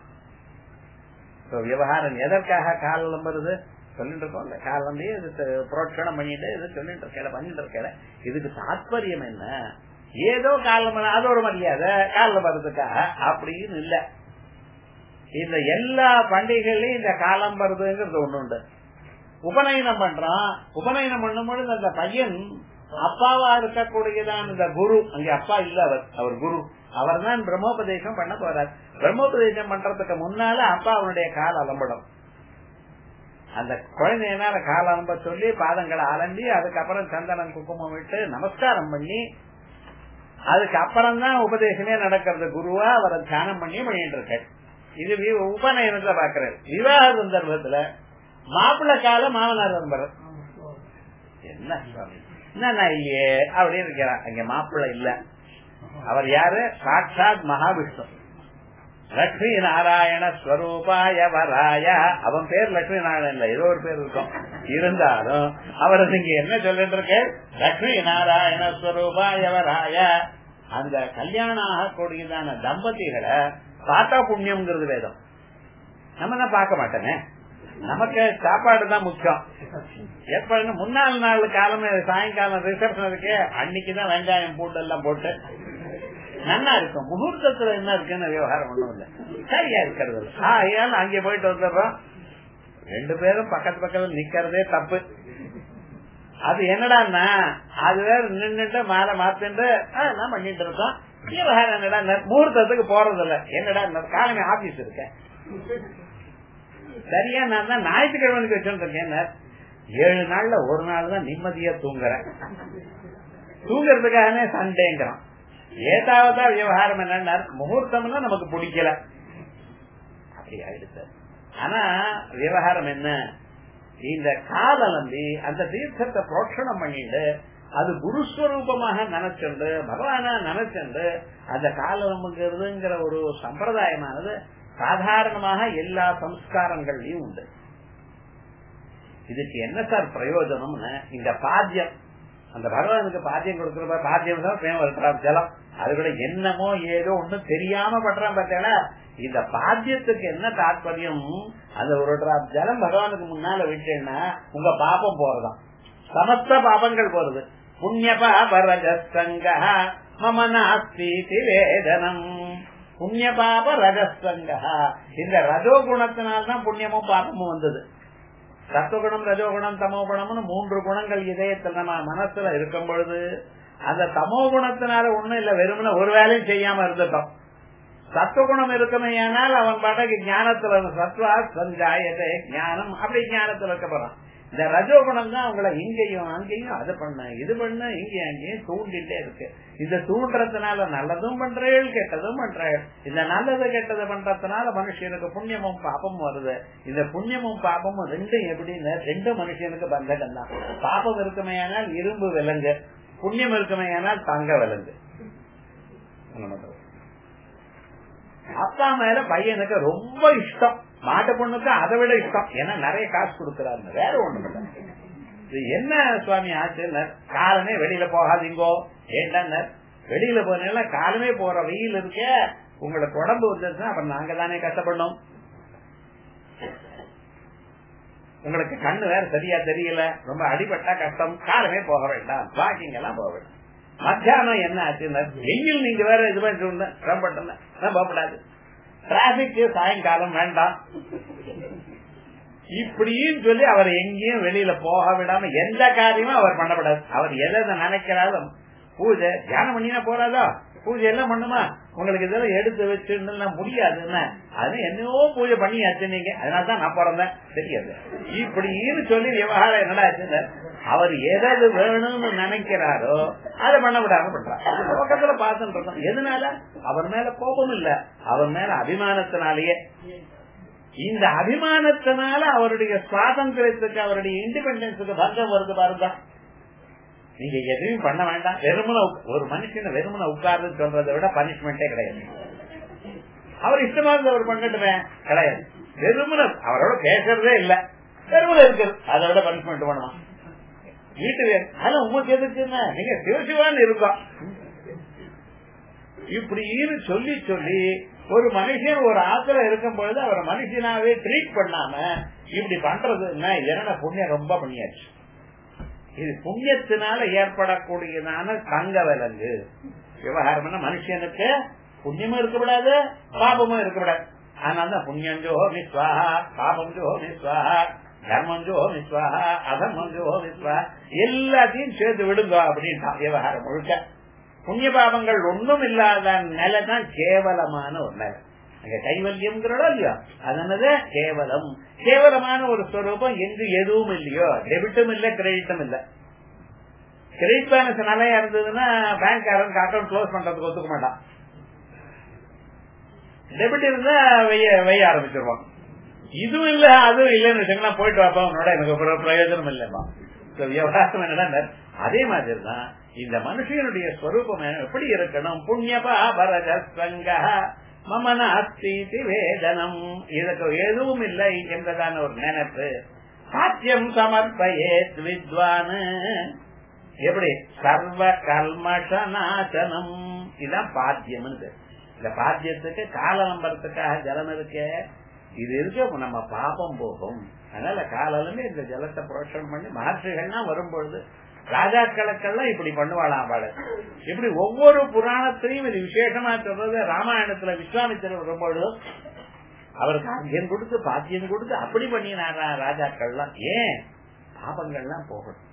விவகாரம் எதற்காக காலம் வருது சொல்லிட்டு இருக்கோம்ல காலம் இது புரோட்சணம் பண்ணிட்டு இது சொல்லிட்டு இருக்கல பண்ணிட்டு இருக்கல இதுக்கு தாத்பரியம் என்ன ஏதோ காலம் அது ஒரு மரியாதை காலம் வர்றதுக்காக அப்படின்னு இல்ல இந்த எல்லா பண்டிகைகளையும் இந்த காலம் வருதுங்கிறது ஒண்ணு உண்டு உபநயனம் பண்றான் உபநயனம் பண்ணும்பொழுது அந்த பையன் அப்பாவா இருக்கக்கூடியதான் இந்த குரு அங்க அப்பா இல்ல அவர் அவர் குரு அவர் தான் பிரம்மோபதேசம் பண்ண போறார் பிரம்மோபதேசம் பண்றதுக்கு முன்னால அப்பா அவனுடைய கால் அலம்படம் அந்த குழந்தையனால கால அலம்ப சொல்லி பாதங்களை அலம்பி அதுக்கப்புறம் சந்தனம் குக்குமம் விட்டு நமஸ்காரம் பண்ணி அதுக்கப்புறம் தான் உபதேசமே நடக்கிறது குருவா அவரை தியானம் பண்ணி பண்ணிட்டு இருக்க இது உபநயனத்தை பாக்குறாரு விவாக சந்தர்ப்பத்துல மாப்பிள்ள கால மாமனார் நம்பர் என்ன என்ன இல்லையே அப்படின்னு இருக்கிறார் அங்க மாப்பிள்ள இல்ல அவர் யாரு சாட்சாத் மகாவிஷ்ணு லட்சுமி நாராயண ஸ்வரூபாய வராய அவன் பேர் லட்சுமி நாராயணன் இல்ல ஏதோ ஒரு பேர் இருக்கும் இருந்தாலும் அவரை நீங்க என்ன சொல்லிட்டு இருக்க லட்சுமி நாராயண ஸ்வரூபாய வராய அந்த கல்யாணம் ஆகக்கூடியதான தம்பதிகளை பார்த்தா புண்ணியம்ங்கிறது வேதம் நம்ம தான் பார்க்க மாட்டேனே நமக்கு சாப்பாடு தான் முக்கியம் எப்ப முன்னாள் நாள் காலம் சாயங்காலம் ரிசப்ஷன் இருக்கே அன்னைக்குதான் வெங்காயம் பூண்டு எல்லாம் போட்டு நல்லா இருக்கும் முகூர்த்தத்துல என்ன இருக்குன்னு விவகாரம் ஒண்ணும் இல்ல சரியா இருக்கிறது இல்ல ஆகையால அங்கே போயிட்டு வந்துடுறோம் ரெண்டு பேரும் பக்கத்து பக்கத்துல நிக்கிறதே தப்பு அது என்னடான்னா அது வேற நின்றுட்டு மாலை மாத்திட்டு நான் பண்ணிட்டு இருக்கோம் விவகாரம் என்னடா முகூர்த்தத்துக்கு போறது இல்ல என்னடா காலமே ஆபீஸ் இருக்க சரியா நான் தான் ஞாயிற்றுக்கிழமைக்கு வச்சுருக்கேன் ஏழு நாள்ல ஒரு நாள் தான் நிம்மதியா தூங்குறேன் தூங்குறதுக்காகவே சண்டேங்கிறான் ஏதாவதா விவகாரம் என்னன்னா முகூர்த்தம்னா நமக்கு பிடிக்கல அப்படி ஆயிடுச்சு ஆனா விவகாரம் என்ன இந்த காலம் நம்பி அந்த தீர்த்தத்தை புரோஷணம் பண்ணிட்டு அது குருஸ்வரூபமாக நினைச்சுண்டு பகவானா நினைச்சுண்டு அந்த காலம்ங்கிறதுங்கிற ஒரு சம்பிரதாயமானது சாதாரணமாக எல்லா சம்ஸ்காரங்கள்லயும் உண்டு இதுக்கு என்ன சார் பிரயோஜனம்னு இந்த பாத்தியம் அந்த பகவானுக்கு பாத்தியம் கொடுக்கிற பாத்தியம் தான் பிரேம இருக்கிறார் ஜலம் அது கூட என்னமோ ஏதோ ஒண்ணும் தெரியாம பண்றான் பார்த்தேன்னா இந்த பாத்தியத்துக்கு என்ன தாற்பயம் அந்த ஒரு டிராப் ஜலம் பகவானுக்கு முன்னால விட்டேன்னா உங்க பாப்பம் போறதாம் சமஸ்த பாபங்கள் போறது புண்ணிய பாபரஜசங்க மம நாஸ்தி வேதனம் புண்ணிய பாப ரஜசங்க இந்த ரஜோ குணத்தினால்தான் புண்ணியமும் பாபமும் வந்தது சத்துவகுணம் ரஜோகுணம் தமோ குணம்னு மூன்று குணங்கள் இதயத்தில் நம்ம மனசுல இருக்கும் பொழுது அந்த தமோ குணத்தினால ஒண்ணும் இல்ல வெறுமன ஒரு வேலையும் செய்யாம இருந்துட்டோம் சத்துவகுணம் இருக்குமே ஆனால் அவன் பாட்டக்கு ஞானத்துல சத்வா சஞ்சாயத்தை ஞானம் அப்படி ஞானத்துல இருக்க போறான் இந்த ரஜோகுணம் தான் அவங்கள இங்கேயும் அங்கேயும் அது பண்ண இது பண்ண இங்கேயும் அங்கேயும் தூண்டிட்டே இருக்கு இந்த தூண்டுறதுனால நல்லதும் பண்றேள் கெட்டதும் பண்றேள் இந்த நல்லது கெட்டது பண்றதுனால மனுஷனுக்கு புண்ணியமும் பாப்பமும் வருது இந்த புண்ணியமும் பாப்பமும் ரெண்டும் எப்படின்னு ரெண்டு மனுஷனுக்கு பந்தகம் தான் பாப்பம் இருக்குமே ஆனால் இரும்பு விலங்கு புண்ணியம் இருக்குமே ஆனால் தங்க விலங்கு அப்பா மேல பையனுக்கு ரொம்ப இஷ்டம் மாட்டு பொண்ணுக்கு அதை விட இஷ்டம் ஏன்னா நிறைய காசு கொடுக்கறாரு வேற ஒண்ணு இல்ல இது என்ன சுவாமி ஆச்சு காலமே வெளியில போகாதீங்கோ ஏன்டா வெளியில போனா காலமே போற வெயில் இருக்க உங்களுக்கு உடம்பு வந்துருச்சுன்னா அப்புறம் நாங்க தானே கஷ்டப்படணும் உங்களுக்கு கண்ணு வேற சரியா தெரியல ரொம்ப அடிபட்டா கஷ்டம் காலமே போக வேண்டாம் வாக்கிங் எல்லாம் போக வேண்டாம் மத்தியானம் என்ன ஆச்சுன்னா வெயில் நீங்க வேற இது பண்ணிட்டு ரொம்ப போகப்படாது டிராபிக் சாயங்காலம் வேண்டாம் இப்படின்னு சொல்லி அவர் எங்கேயும் வெளியில போக விடாம எந்த காரியமும் அவர் பண்ணப்படாது அவர் எதை நினைக்கிறாரோ பூஜை தியானம் பண்ணினா போறாதோ பூஜை எல்லாம் பண்ணுமா உங்களுக்கு இதெல்லாம் எடுத்து வச்சுன்னு முடியாதுன்னு அது என்னவோ பூஜை பண்ணியாச்சு நீங்க அதனாலதான் நான் பிறந்தேன் தெரியாது இப்படின்னு சொல்லி விவகாரம் என்னடா ஆச்சுன்னு அவர் எதாவது வேணும்னு நினைக்கிறாரோ அதை பண்ண விடாம பண்றாரு பக்கத்துல பார்த்துட்டு இருக்கோம் எதனால அவர் மேல கோபம் இல்ல அவர் மேல அபிமானத்தினாலேயே இந்த அபிமானத்தினால அவருடைய சுவாதந்திரத்துக்கு அவருடைய இண்டிபெண்டன்ஸுக்கு பங்கம் வருது பாருங்க நீங்க எதுவும் பண்ண வேண்டாம் வெறுமன ஒரு மனுஷனை வெறுமன உட்கார்ந்து சொல்றதை விட பனிஷ்மெண்டே கிடையாது அவர் இஷ்டமா அவர் பண்ணட்டுமே கிடையாது வெறுமன அவரோட பேசுறதே இல்ல வெறுமன இருக்கு அதை விட பனிஷ்மெண்ட் பண்ணுவான் வீட்டுல ஆனா உங்களுக்கு எதுக்குன்னா நீங்க சிவசிவான்னு இருக்கோம் இப்படின்னு சொல்லி சொல்லி ஒரு மனுஷன் ஒரு ஆத்துல இருக்கும் பொழுது அவரை மனுஷனாவே ட்ரீட் பண்ணாம இப்படி பண்றது என்ன புண்ணியம் ரொம்ப பண்ணியாச்சு இது புண்ணியத்தினால ஏற்படக்கூடியதான தங்க விலங்கு விவகாரம் மனுஷனுக்கு புண்ணியமும் இருக்கக்கூடாது பாபமும் இருக்கக்கூடாது அதனாலதான் புண்ணியம் ஜோ விஸ்வாஹா பாபம் ஜோ விஸ்வாஹா தர்மம் ஜோ விஸ்வாஹா அதர்மம் ஜோ விஸ்வா எல்லாத்தையும் சேர்த்து விடுங்க அப்படின்ட்டா விவகாரம் முழுக்க புண்ணிய பாபங்கள் ஒன்றும் இல்லாத நிலை தான் கேவலமான ஒரு நிலை அங்க கைவல்யம்ங்கிறோட இல்லையோ அதனது கேவலம் கேவலமான ஒரு ஸ்வரூபம் எங்கு எதுவும் இல்லையோ டெபிட்டும் இல்ல கிரெடிட்டும் இல்ல கிரெடிட் பேலன்ஸ் நிறைய இருந்ததுன்னா பேங்க்காரன் அக்கௌண்ட் க்ளோஸ் பண்றதுக்கு ஒத்துக்க மாட்டான் டெபிட் இருந்தா வெய்ய வெய்ய ஆரம்பிச்சிருவான் இதுவும் இல்ல அதுவும் இல்லன்னு வச்சுக்கலாம் போயிட்டு வாப்பா உன்னோட எனக்கு ஒரு பிரயோஜனம் இல்லைப்பா விவகாரம் என்னடா அதே மாதிரி தான் இந்த மனுஷனுடைய ஸ்வரூபம் எப்படி இருக்கணும் புண்ணியபா பரஜங்க மம நாஸ்தி வேதனம் இதுக்கு எதுவும் இல்லை என்பதான ஒரு நினைப்பு சாத்தியம் சமர்ப்பயேத் வித்வான் எப்படி சர்வ கல்மஷ நாசனம் இதுதான் பாத்தியம் இந்த பாத்தியத்துக்கு காலம்பரத்துக்காக ஜலம் இருக்கு இது இருக்க நம்ம பாப்பம் போகும் அதனால காலையில இந்த ஜலத்தை புரோஷனம் பண்ணி மகர்ஷிகள்லாம் வரும்பொழுது ராஜாக்களுக்கெல்லாம் இப்படி பண்ணுவாளாம் அவளை இப்படி ஒவ்வொரு புராணத்திலையும் இது விசேஷமா சொல்றது ராமாயணத்துல விஸ்வாமித்திரர் வரும்பொழுது அவருக்கு அர்ஜன் கொடுத்து பாத்தியம் கொடுத்து அப்படி பண்ணினாரா ராஜாக்கள்லாம் ஏன் பாபங்கள்லாம் போகணும்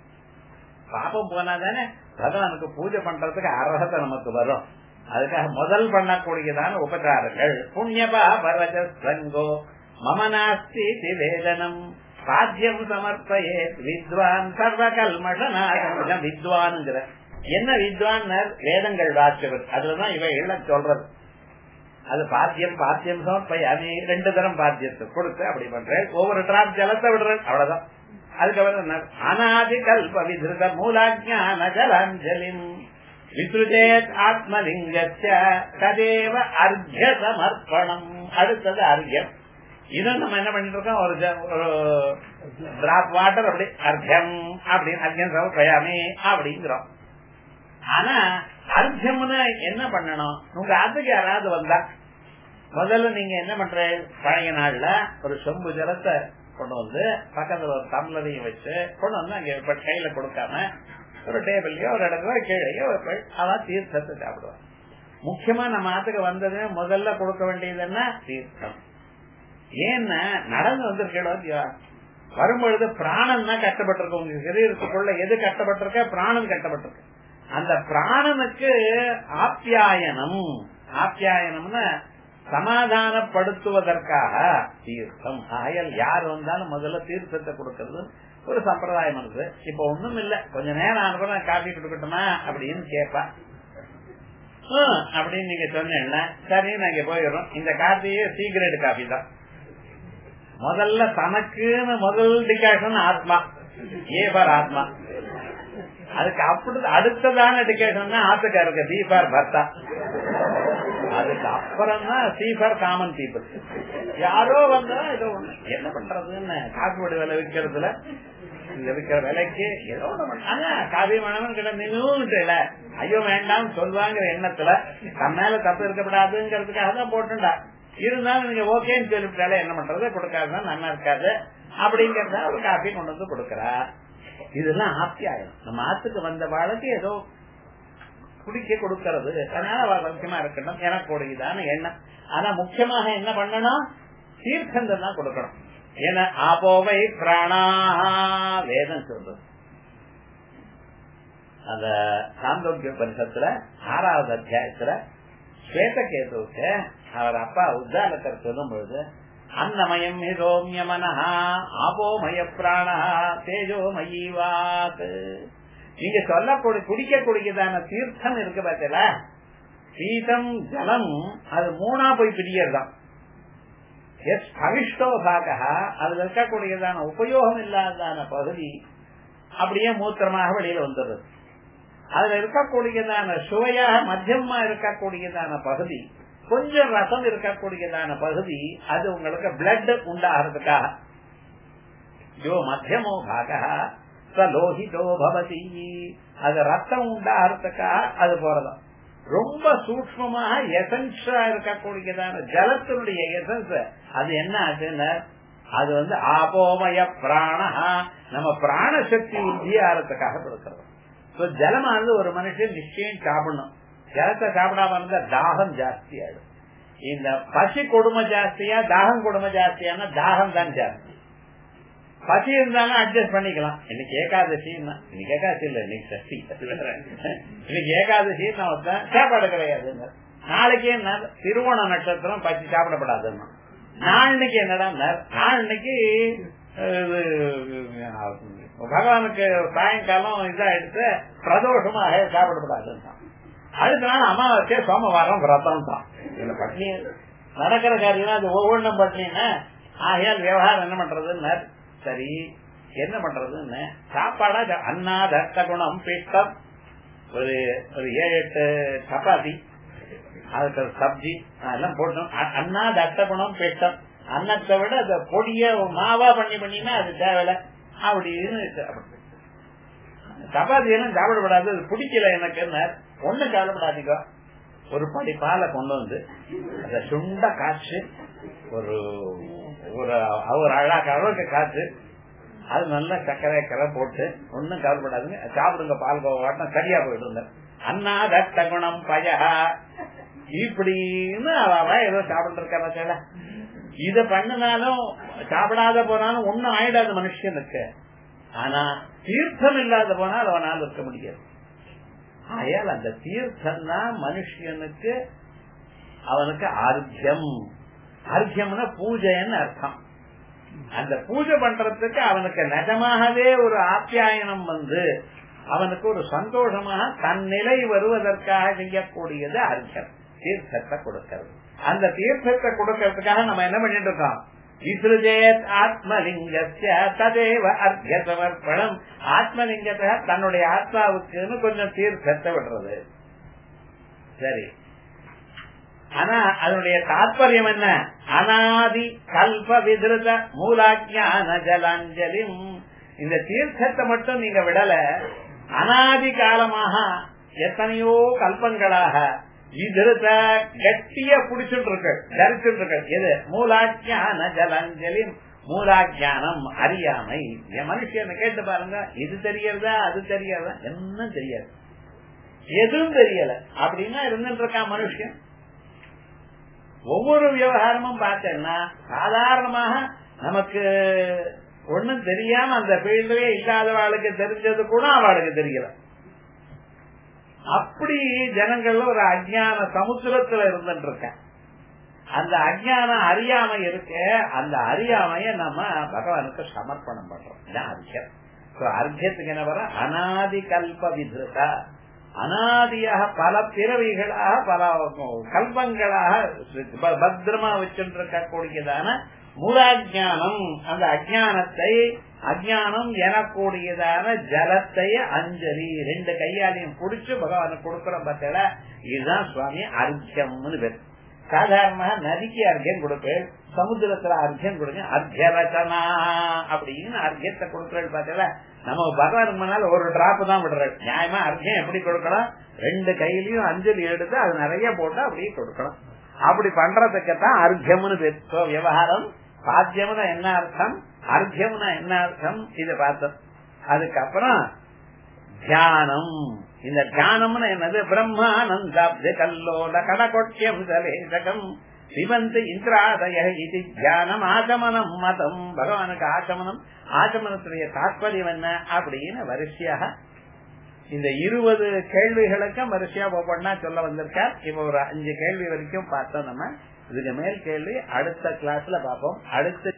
பாபம் போனாதானே பகவானுக்கு பூஜை பண்றதுக்கு அர்ஹத்தை நமக்கு வரும் அதுக்காக முதல் பண்ணக்கூடியதான உபகாரங்கள் புண்ணியபா பரஜோ மம நாஸ்தி வேதனம் பாத்தியம் சமர்ப்பயே வித்வான் சர்வ கல்மஷநாசம் வித்வான்ங்கிற என்ன வித்வான் வேதங்கள் வாசியவர் அதுலதான் இவை எல்லாம் சொல்றது அது பாத்தியம் பாத்தியம் சமர்ப்பயாமி ரெண்டு தரம் பாத்தியத்தை கொடுத்து அப்படி பண்றேன் ஒவ்வொரு டிராப் ஜலத்தை விடுறேன் அவ்வளவுதான் அதுக்கப்புறம் அனாதி கல்ப விதிருத மூலாஜான ஜலாஞ்சலிம் விசுஜேத் ஆத்மலிங்க ததேவ அர்ஜ சமர்ப்பணம் அடுத்தது அர்ஜம் இன்னும் நம்ம என்ன பண்ணிட்டு இருக்கோம் ஒரு ஒரு டிராப் வாட்டர் அப்படி அர்த்தம் அப்படின்னு அர்த்தம் சமர்ப்பயாமி அப்படிங்கிறோம் ஆனா அர்த்தம்னா என்ன பண்ணணும் உங்க ஆத்துக்கு யாராவது வந்தா முதல்ல நீங்க என்ன பண்ற பழைய நாள்ல ஒரு சொம்பு ஜலத்தை கொண்டு வந்து பக்கத்துல ஒரு டம்ளரையும் வச்சு கொண்டு வந்து அங்க கையில கொடுக்காம ஒரு டேபிள்லயோ ஒரு இடத்துல கீழேயோ அதான் தீர்த்தத்தை சாப்பிடுவாங்க முக்கியமா நம்ம ஆத்துக்கு வந்தது முதல்ல கொடுக்க வேண்டியது என்ன தீர்த்தம் ஏன்னா நடந்து வந்திருக்கா வரும்பொழுது பிராணம் தான் கட்டப்பட்டிருக்கு உங்க சரீரத்துக்குள்ள எது கட்டப்பட்டிருக்க பிராணம் கட்டப்பட்டிருக்கு அந்த பிராணனுக்கு ஆப்யாயனம் ஆப்யாயனம்னு சமாதானப்படுத்துவதற்காக தீர்த்தம் ஆயல் யார் வந்தாலும் முதல்ல தீர்த்தத்தை கொடுக்கறது ஒரு சம்பிரதாயம் இருக்கு இப்ப ஒண்ணும் இல்ல கொஞ்ச நேரம் ஆனப்ப நான் காஃபி கொடுக்கட்டுமா அப்படின்னு கேட்பா அப்படின்னு நீங்க சொன்னேன்னா சரி நாங்க போயிடுறோம் இந்த காஃபியே சீக்கிரட் காஃபி தான் முதல்ல தனக்குன்னு முதல் டிகாஷன் ஆத்மா ஏபார் ஆத்மா அதுக்கு அப்படி அடுத்ததான டிகேஷன் ஆத்துக்காருக்கு தீபார் பர்த்தா அதுக்கு அப்புறம் தான் சீஃபர் காமன் பீப்புள் யாரோ வந்தா ஏதோ ஒண்ணு என்ன பண்றதுன்னு காப்பி வடி விலை விற்கிறதுல விற்கிற விலைக்கு ஏதோ ஒண்ணு காபி மணவன் கிட்ட நின்னுல ஐயோ வேண்டாம் சொல்லுவாங்கிற எண்ணத்துல தன் மேல தப்பு இருக்கப்படாதுங்கிறதுக்காக தான் போட்டுண்டா இருந்தாலும் நீங்க ஓகேன்னு சொல்லிவிட்டாலே என்ன பண்றது கொடுக்காதுதான் நல்லா இருக்காது அப்படிங்கறத ஒரு காப்பி கொண்டு வந்து கொடுக்கறா இதெல்லாம் ஆப்தியாயம் நம்ம ஆத்துக்கு வந்த வாழ்க்கை ஏதோ குடிக்க கொடுக்கறது அதனால அவ சௌக்கியமா இருக்கணும் எனக்கு கூடியதான எண்ணம் ஆனா முக்கியமாக என்ன பண்ணணும் தீர்த்தந்தம் தான் கொடுக்கணும் ஏன்னா ஆபோவை பிராணா வேதம் சொல்றது அந்த சாந்தோக்கிய பரிசத்துல ஆறாவது அத்தியாயத்துல ஸ்வேதகேதுவுக்கு அவர் அப்பா உத்தாலக்கர் சொல்லும் பொழுது அன்னமயம் ஹிரோமிய மனஹா ஆபோமய பிராணா தேஜோமயி வாக்கு நீங்க சொல்லக்கூடிய குடிக்கக்கூடியதான தீர்த்தம் இருக்கு பார்த்தல சீதம் ஜலம் அது மூணா போய் பிரியறதான் எஸ் அவிஷ்டோ பாகா அதுல இருக்கக்கூடியதான உபயோகம் இல்லாததான பகுதி அப்படியே மூத்திரமாக வெளியில வந்துடுறது அதுல இருக்கக்கூடியதான சுவையாக மத்தியமா இருக்கக்கூடியதான பகுதி கொஞ்சம் ரசம் இருக்கக்கூடியதான பகுதி அது உங்களுக்கு பிளட் உண்டாகிறதுக்காக யோ மத்தியமோ பாகா லோஹிதோ பவதி அது ரத்தம் உண்டாகிறதுக்காக அது போறதாம் ரொம்ப சூக்மமாக எசன்ஸா இருக்கக்கூடியதான ஜலத்தினுடைய எசன்ஸ் அது என்ன ஆச்சுன்னா அது வந்து ஆபோமய பிராணஹா நம்ம பிராண சக்தி உத்தியாரத்துக்காக கொடுக்கிறது ஜலமானது ஒரு மனுஷன் நிச்சயம் சாப்பிடணும் ஜலத்தை சாப்பிடாம இருந்தா தாகம் ஜாஸ்தி ஆயிடும் இந்த பசி கொடுமை ஜாஸ்தியா தாகம் கொடுமை ஜாஸ்தியானா தாகம் தான் ஜாஸ்தி பசி இருந்தாலும் அட்ஜஸ்ட் பண்ணிக்கலாம் இன்னைக்கு ஏகாதசி இன்னைக்கு ஏகாதசி இல்ல இன்னைக்கு சஷ்டி இன்னைக்கு ஏகாதசி நான் சாப்பாடு கிடையாது நாளைக்கு என்ன திருவோண நட்சத்திரம் பசி சாப்பிடப்படாதுன்னா நாளைக்கு என்னடா நாளைக்கு பகவானுக்கு சாயங்காலம் இதா எடுத்து பிரதோஷமாக சாப்பிடப்படாதுன்னா அடுத்த நாள் அமாவாசை சோமவாரம் விரதம் தான் இதுல பட்னி நடக்கிற காரியம் அது ஒவ்வொன்றும் பட்னின்னா ஆகையால் விவகாரம் என்ன பண்றதுன்னு சரி என்ன பண்றதுன்னு சாப்பாடா அண்ணா தர்த்த குணம் பித்தம் ஒரு ஒரு ஏழு எட்டு சப்பாத்தி அதுக்கு சப்ஜி அதெல்லாம் போட்டோம் அண்ணா தட்டப்பணம் பெட்டம் அன்னத்தை விட அதை பொடிய மாவா பண்ணி பண்ணினா அது தேவையில்ல அப்படின்னு சப்பாத்தி எல்லாம் சாப்பிடப்படாது அது பிடிக்கல எனக்கு என்ன ஒண்ணு கவலைப்படாதீங்க ஒரு படி பாலை கொண்டு வந்து அதை சுண்ட காய்ச்சி ஒரு ஒரு ஒரு அழகா அளவுக்கு காய்ச்சி அது நல்லா சர்க்கரை கரை போட்டு ஒன்னும் கவலைப்படாதுங்க சாப்பிடுங்க பால் கோவாட்டம் சரியா போயிடுங்க அண்ணா தட்ட குணம் பயகா இப்படின்னு அவன் ஏதோ சாப்பிட்டு இருக்கான இத பண்ணினாலும் சாப்பிடாத போனாலும் ஒன்னும் ஆயிடாத மனுஷனுக்கு ஆனா தீர்த்தம் இல்லாத போனால் அவனால் இருக்க முடியாது ஆயால் அந்த தீர்த்தம் தான் மனுஷனுக்கு அவனுக்கு ஆர்த்தியம் ஆர்த்தியம்னா பூஜைன்னு அர்த்தம் அந்த பூஜை பண்றதுக்கு அவனுக்கு நிஜமாகவே ஒரு ஆத்தியாயனம் வந்து அவனுக்கு ஒரு சந்தோஷமாக தன் நிலை வருவதற்காக செய்யக்கூடியது அர்த்தம் தீர்த்தத்தை கொடுக்கிறது அந்த தீர்த்தத்தை கொடுக்கறதுக்காக நம்ம என்ன பண்ணிட்டு இருக்கோம் விசுஜேத் ஆத்மலிங்கத்திய ததேவ அர்த்திய சமர்ப்பணம் ஆத்மலிங்கத்தை தன்னுடைய ஆத்மாவுக்குன்னு கொஞ்சம் தீர்த்தத்தை விடுறது சரி ஆனா அதனுடைய தாற்பயம் என்ன அனாதி கல்ப விதிருத மூலாஜான ஜலாஞ்சலி இந்த தீர்த்தத்தை மட்டும் நீங்க விடல அனாதி காலமாக எத்தனையோ கல்பங்களாக விதிருத கட்டிய புடிச்சுட்டு இருக்கு தரிச்சுட்டு இருக்கு எது மூலாஜான ஜலாஞ்சலி மூலாஜானம் அறியாமை என் மனுஷனை கேட்டு பாருங்க இது தெரியறதா அது தெரியறதா என்ன தெரியாது எதுவும் தெரியல அப்படின்னா இருந்துட்டு இருக்கான் மனுஷன் ஒவ்வொரு விவகாரமும் பார்த்தேன்னா சாதாரணமாக நமக்கு ஒண்ணும் தெரியாம அந்த ஃபீல்டே இல்லாதவாளுக்கு தெரிஞ்சது கூட அவளுக்கு தெரியல அப்படி ஜனங்கள்ல ஒரு அஜான சமுத்திரத்துல இருந்துட்டு இருக்க அந்த அஜானம் அறியாமை இருக்க அந்த அறியாமைய நம்ம பகவானுக்கு சமர்ப்பணம் பண்றோம் இதான் அர்க்கியம் அர்க்கியத்துக்கு என்ன வர அனாதி கல்ப விதிருதா அனாதியாக பல பிறவிகளாக பல கல்பங்களாக பத்திரமா வச்சுருக்கக்கூடியதான மூலாஜானம் அந்த அஜானத்தை அஜானம் எனக்கூடியதான ஜலத்தை அஞ்சலி ரெண்டு கையாலையும் குடிச்சு பகவானுக்கு கொடுக்கிறோம் பார்த்தல இதுதான் சுவாமி அர்க்கியம்னு பேர் சாதாரணமாக நதிக்கு அர்க்கியம் கொடுப்பேன் சமுத்திரத்துல அர்க்கியம் கொடுங்க அர்க்கிய ரச்சனா அப்படின்னு அர்க்கியத்தை கொடுக்கறது பார்த்தல நம்ம பகவான் முன்னால ஒரு டிராப் தான் விடுறது நியாயமா அர்க்கியம் எப்படி கொடுக்கலாம் ரெண்டு கையிலயும் அஞ்சலி எடுத்து அது நிறைய போட்டு அப்படியே கொடுக்கணும் அப்படி பண்றதுக்கு தான் அர்க்கியம்னு பேர் விவகாரம் சாத்தியம்னா என்ன அர்த்தம் அர்க்கியம்னா என்ன அர்த்தம் இத பார்த்தோம் அதுக்கப்புறம் தியானம் இந்த தியானம்னு என்னது பிரம்மானந்தாப்தி கல்லோல கடகொட்டியம் சலேசகம் சிவந்த் இந்திராதய இது தியானம் ஆச்சமனம் மதம் பகவானுக்கு ஆச்சமனம் ஆச்சமனத்துடைய தாற்பயம் என்ன அப்படின்னு வரிசையாக இந்த இருபது கேள்விகளுக்கும் வரிசையா ஒவ்வொன்னா சொல்ல வந்திருக்கார் இப்ப ஒரு அஞ்சு கேள்வி வரைக்கும் பார்த்தோம் நம்ம இதுக்கு மேல் கேள்வி அடுத்த கிளாஸ்ல பார்ப்போம் அடுத்த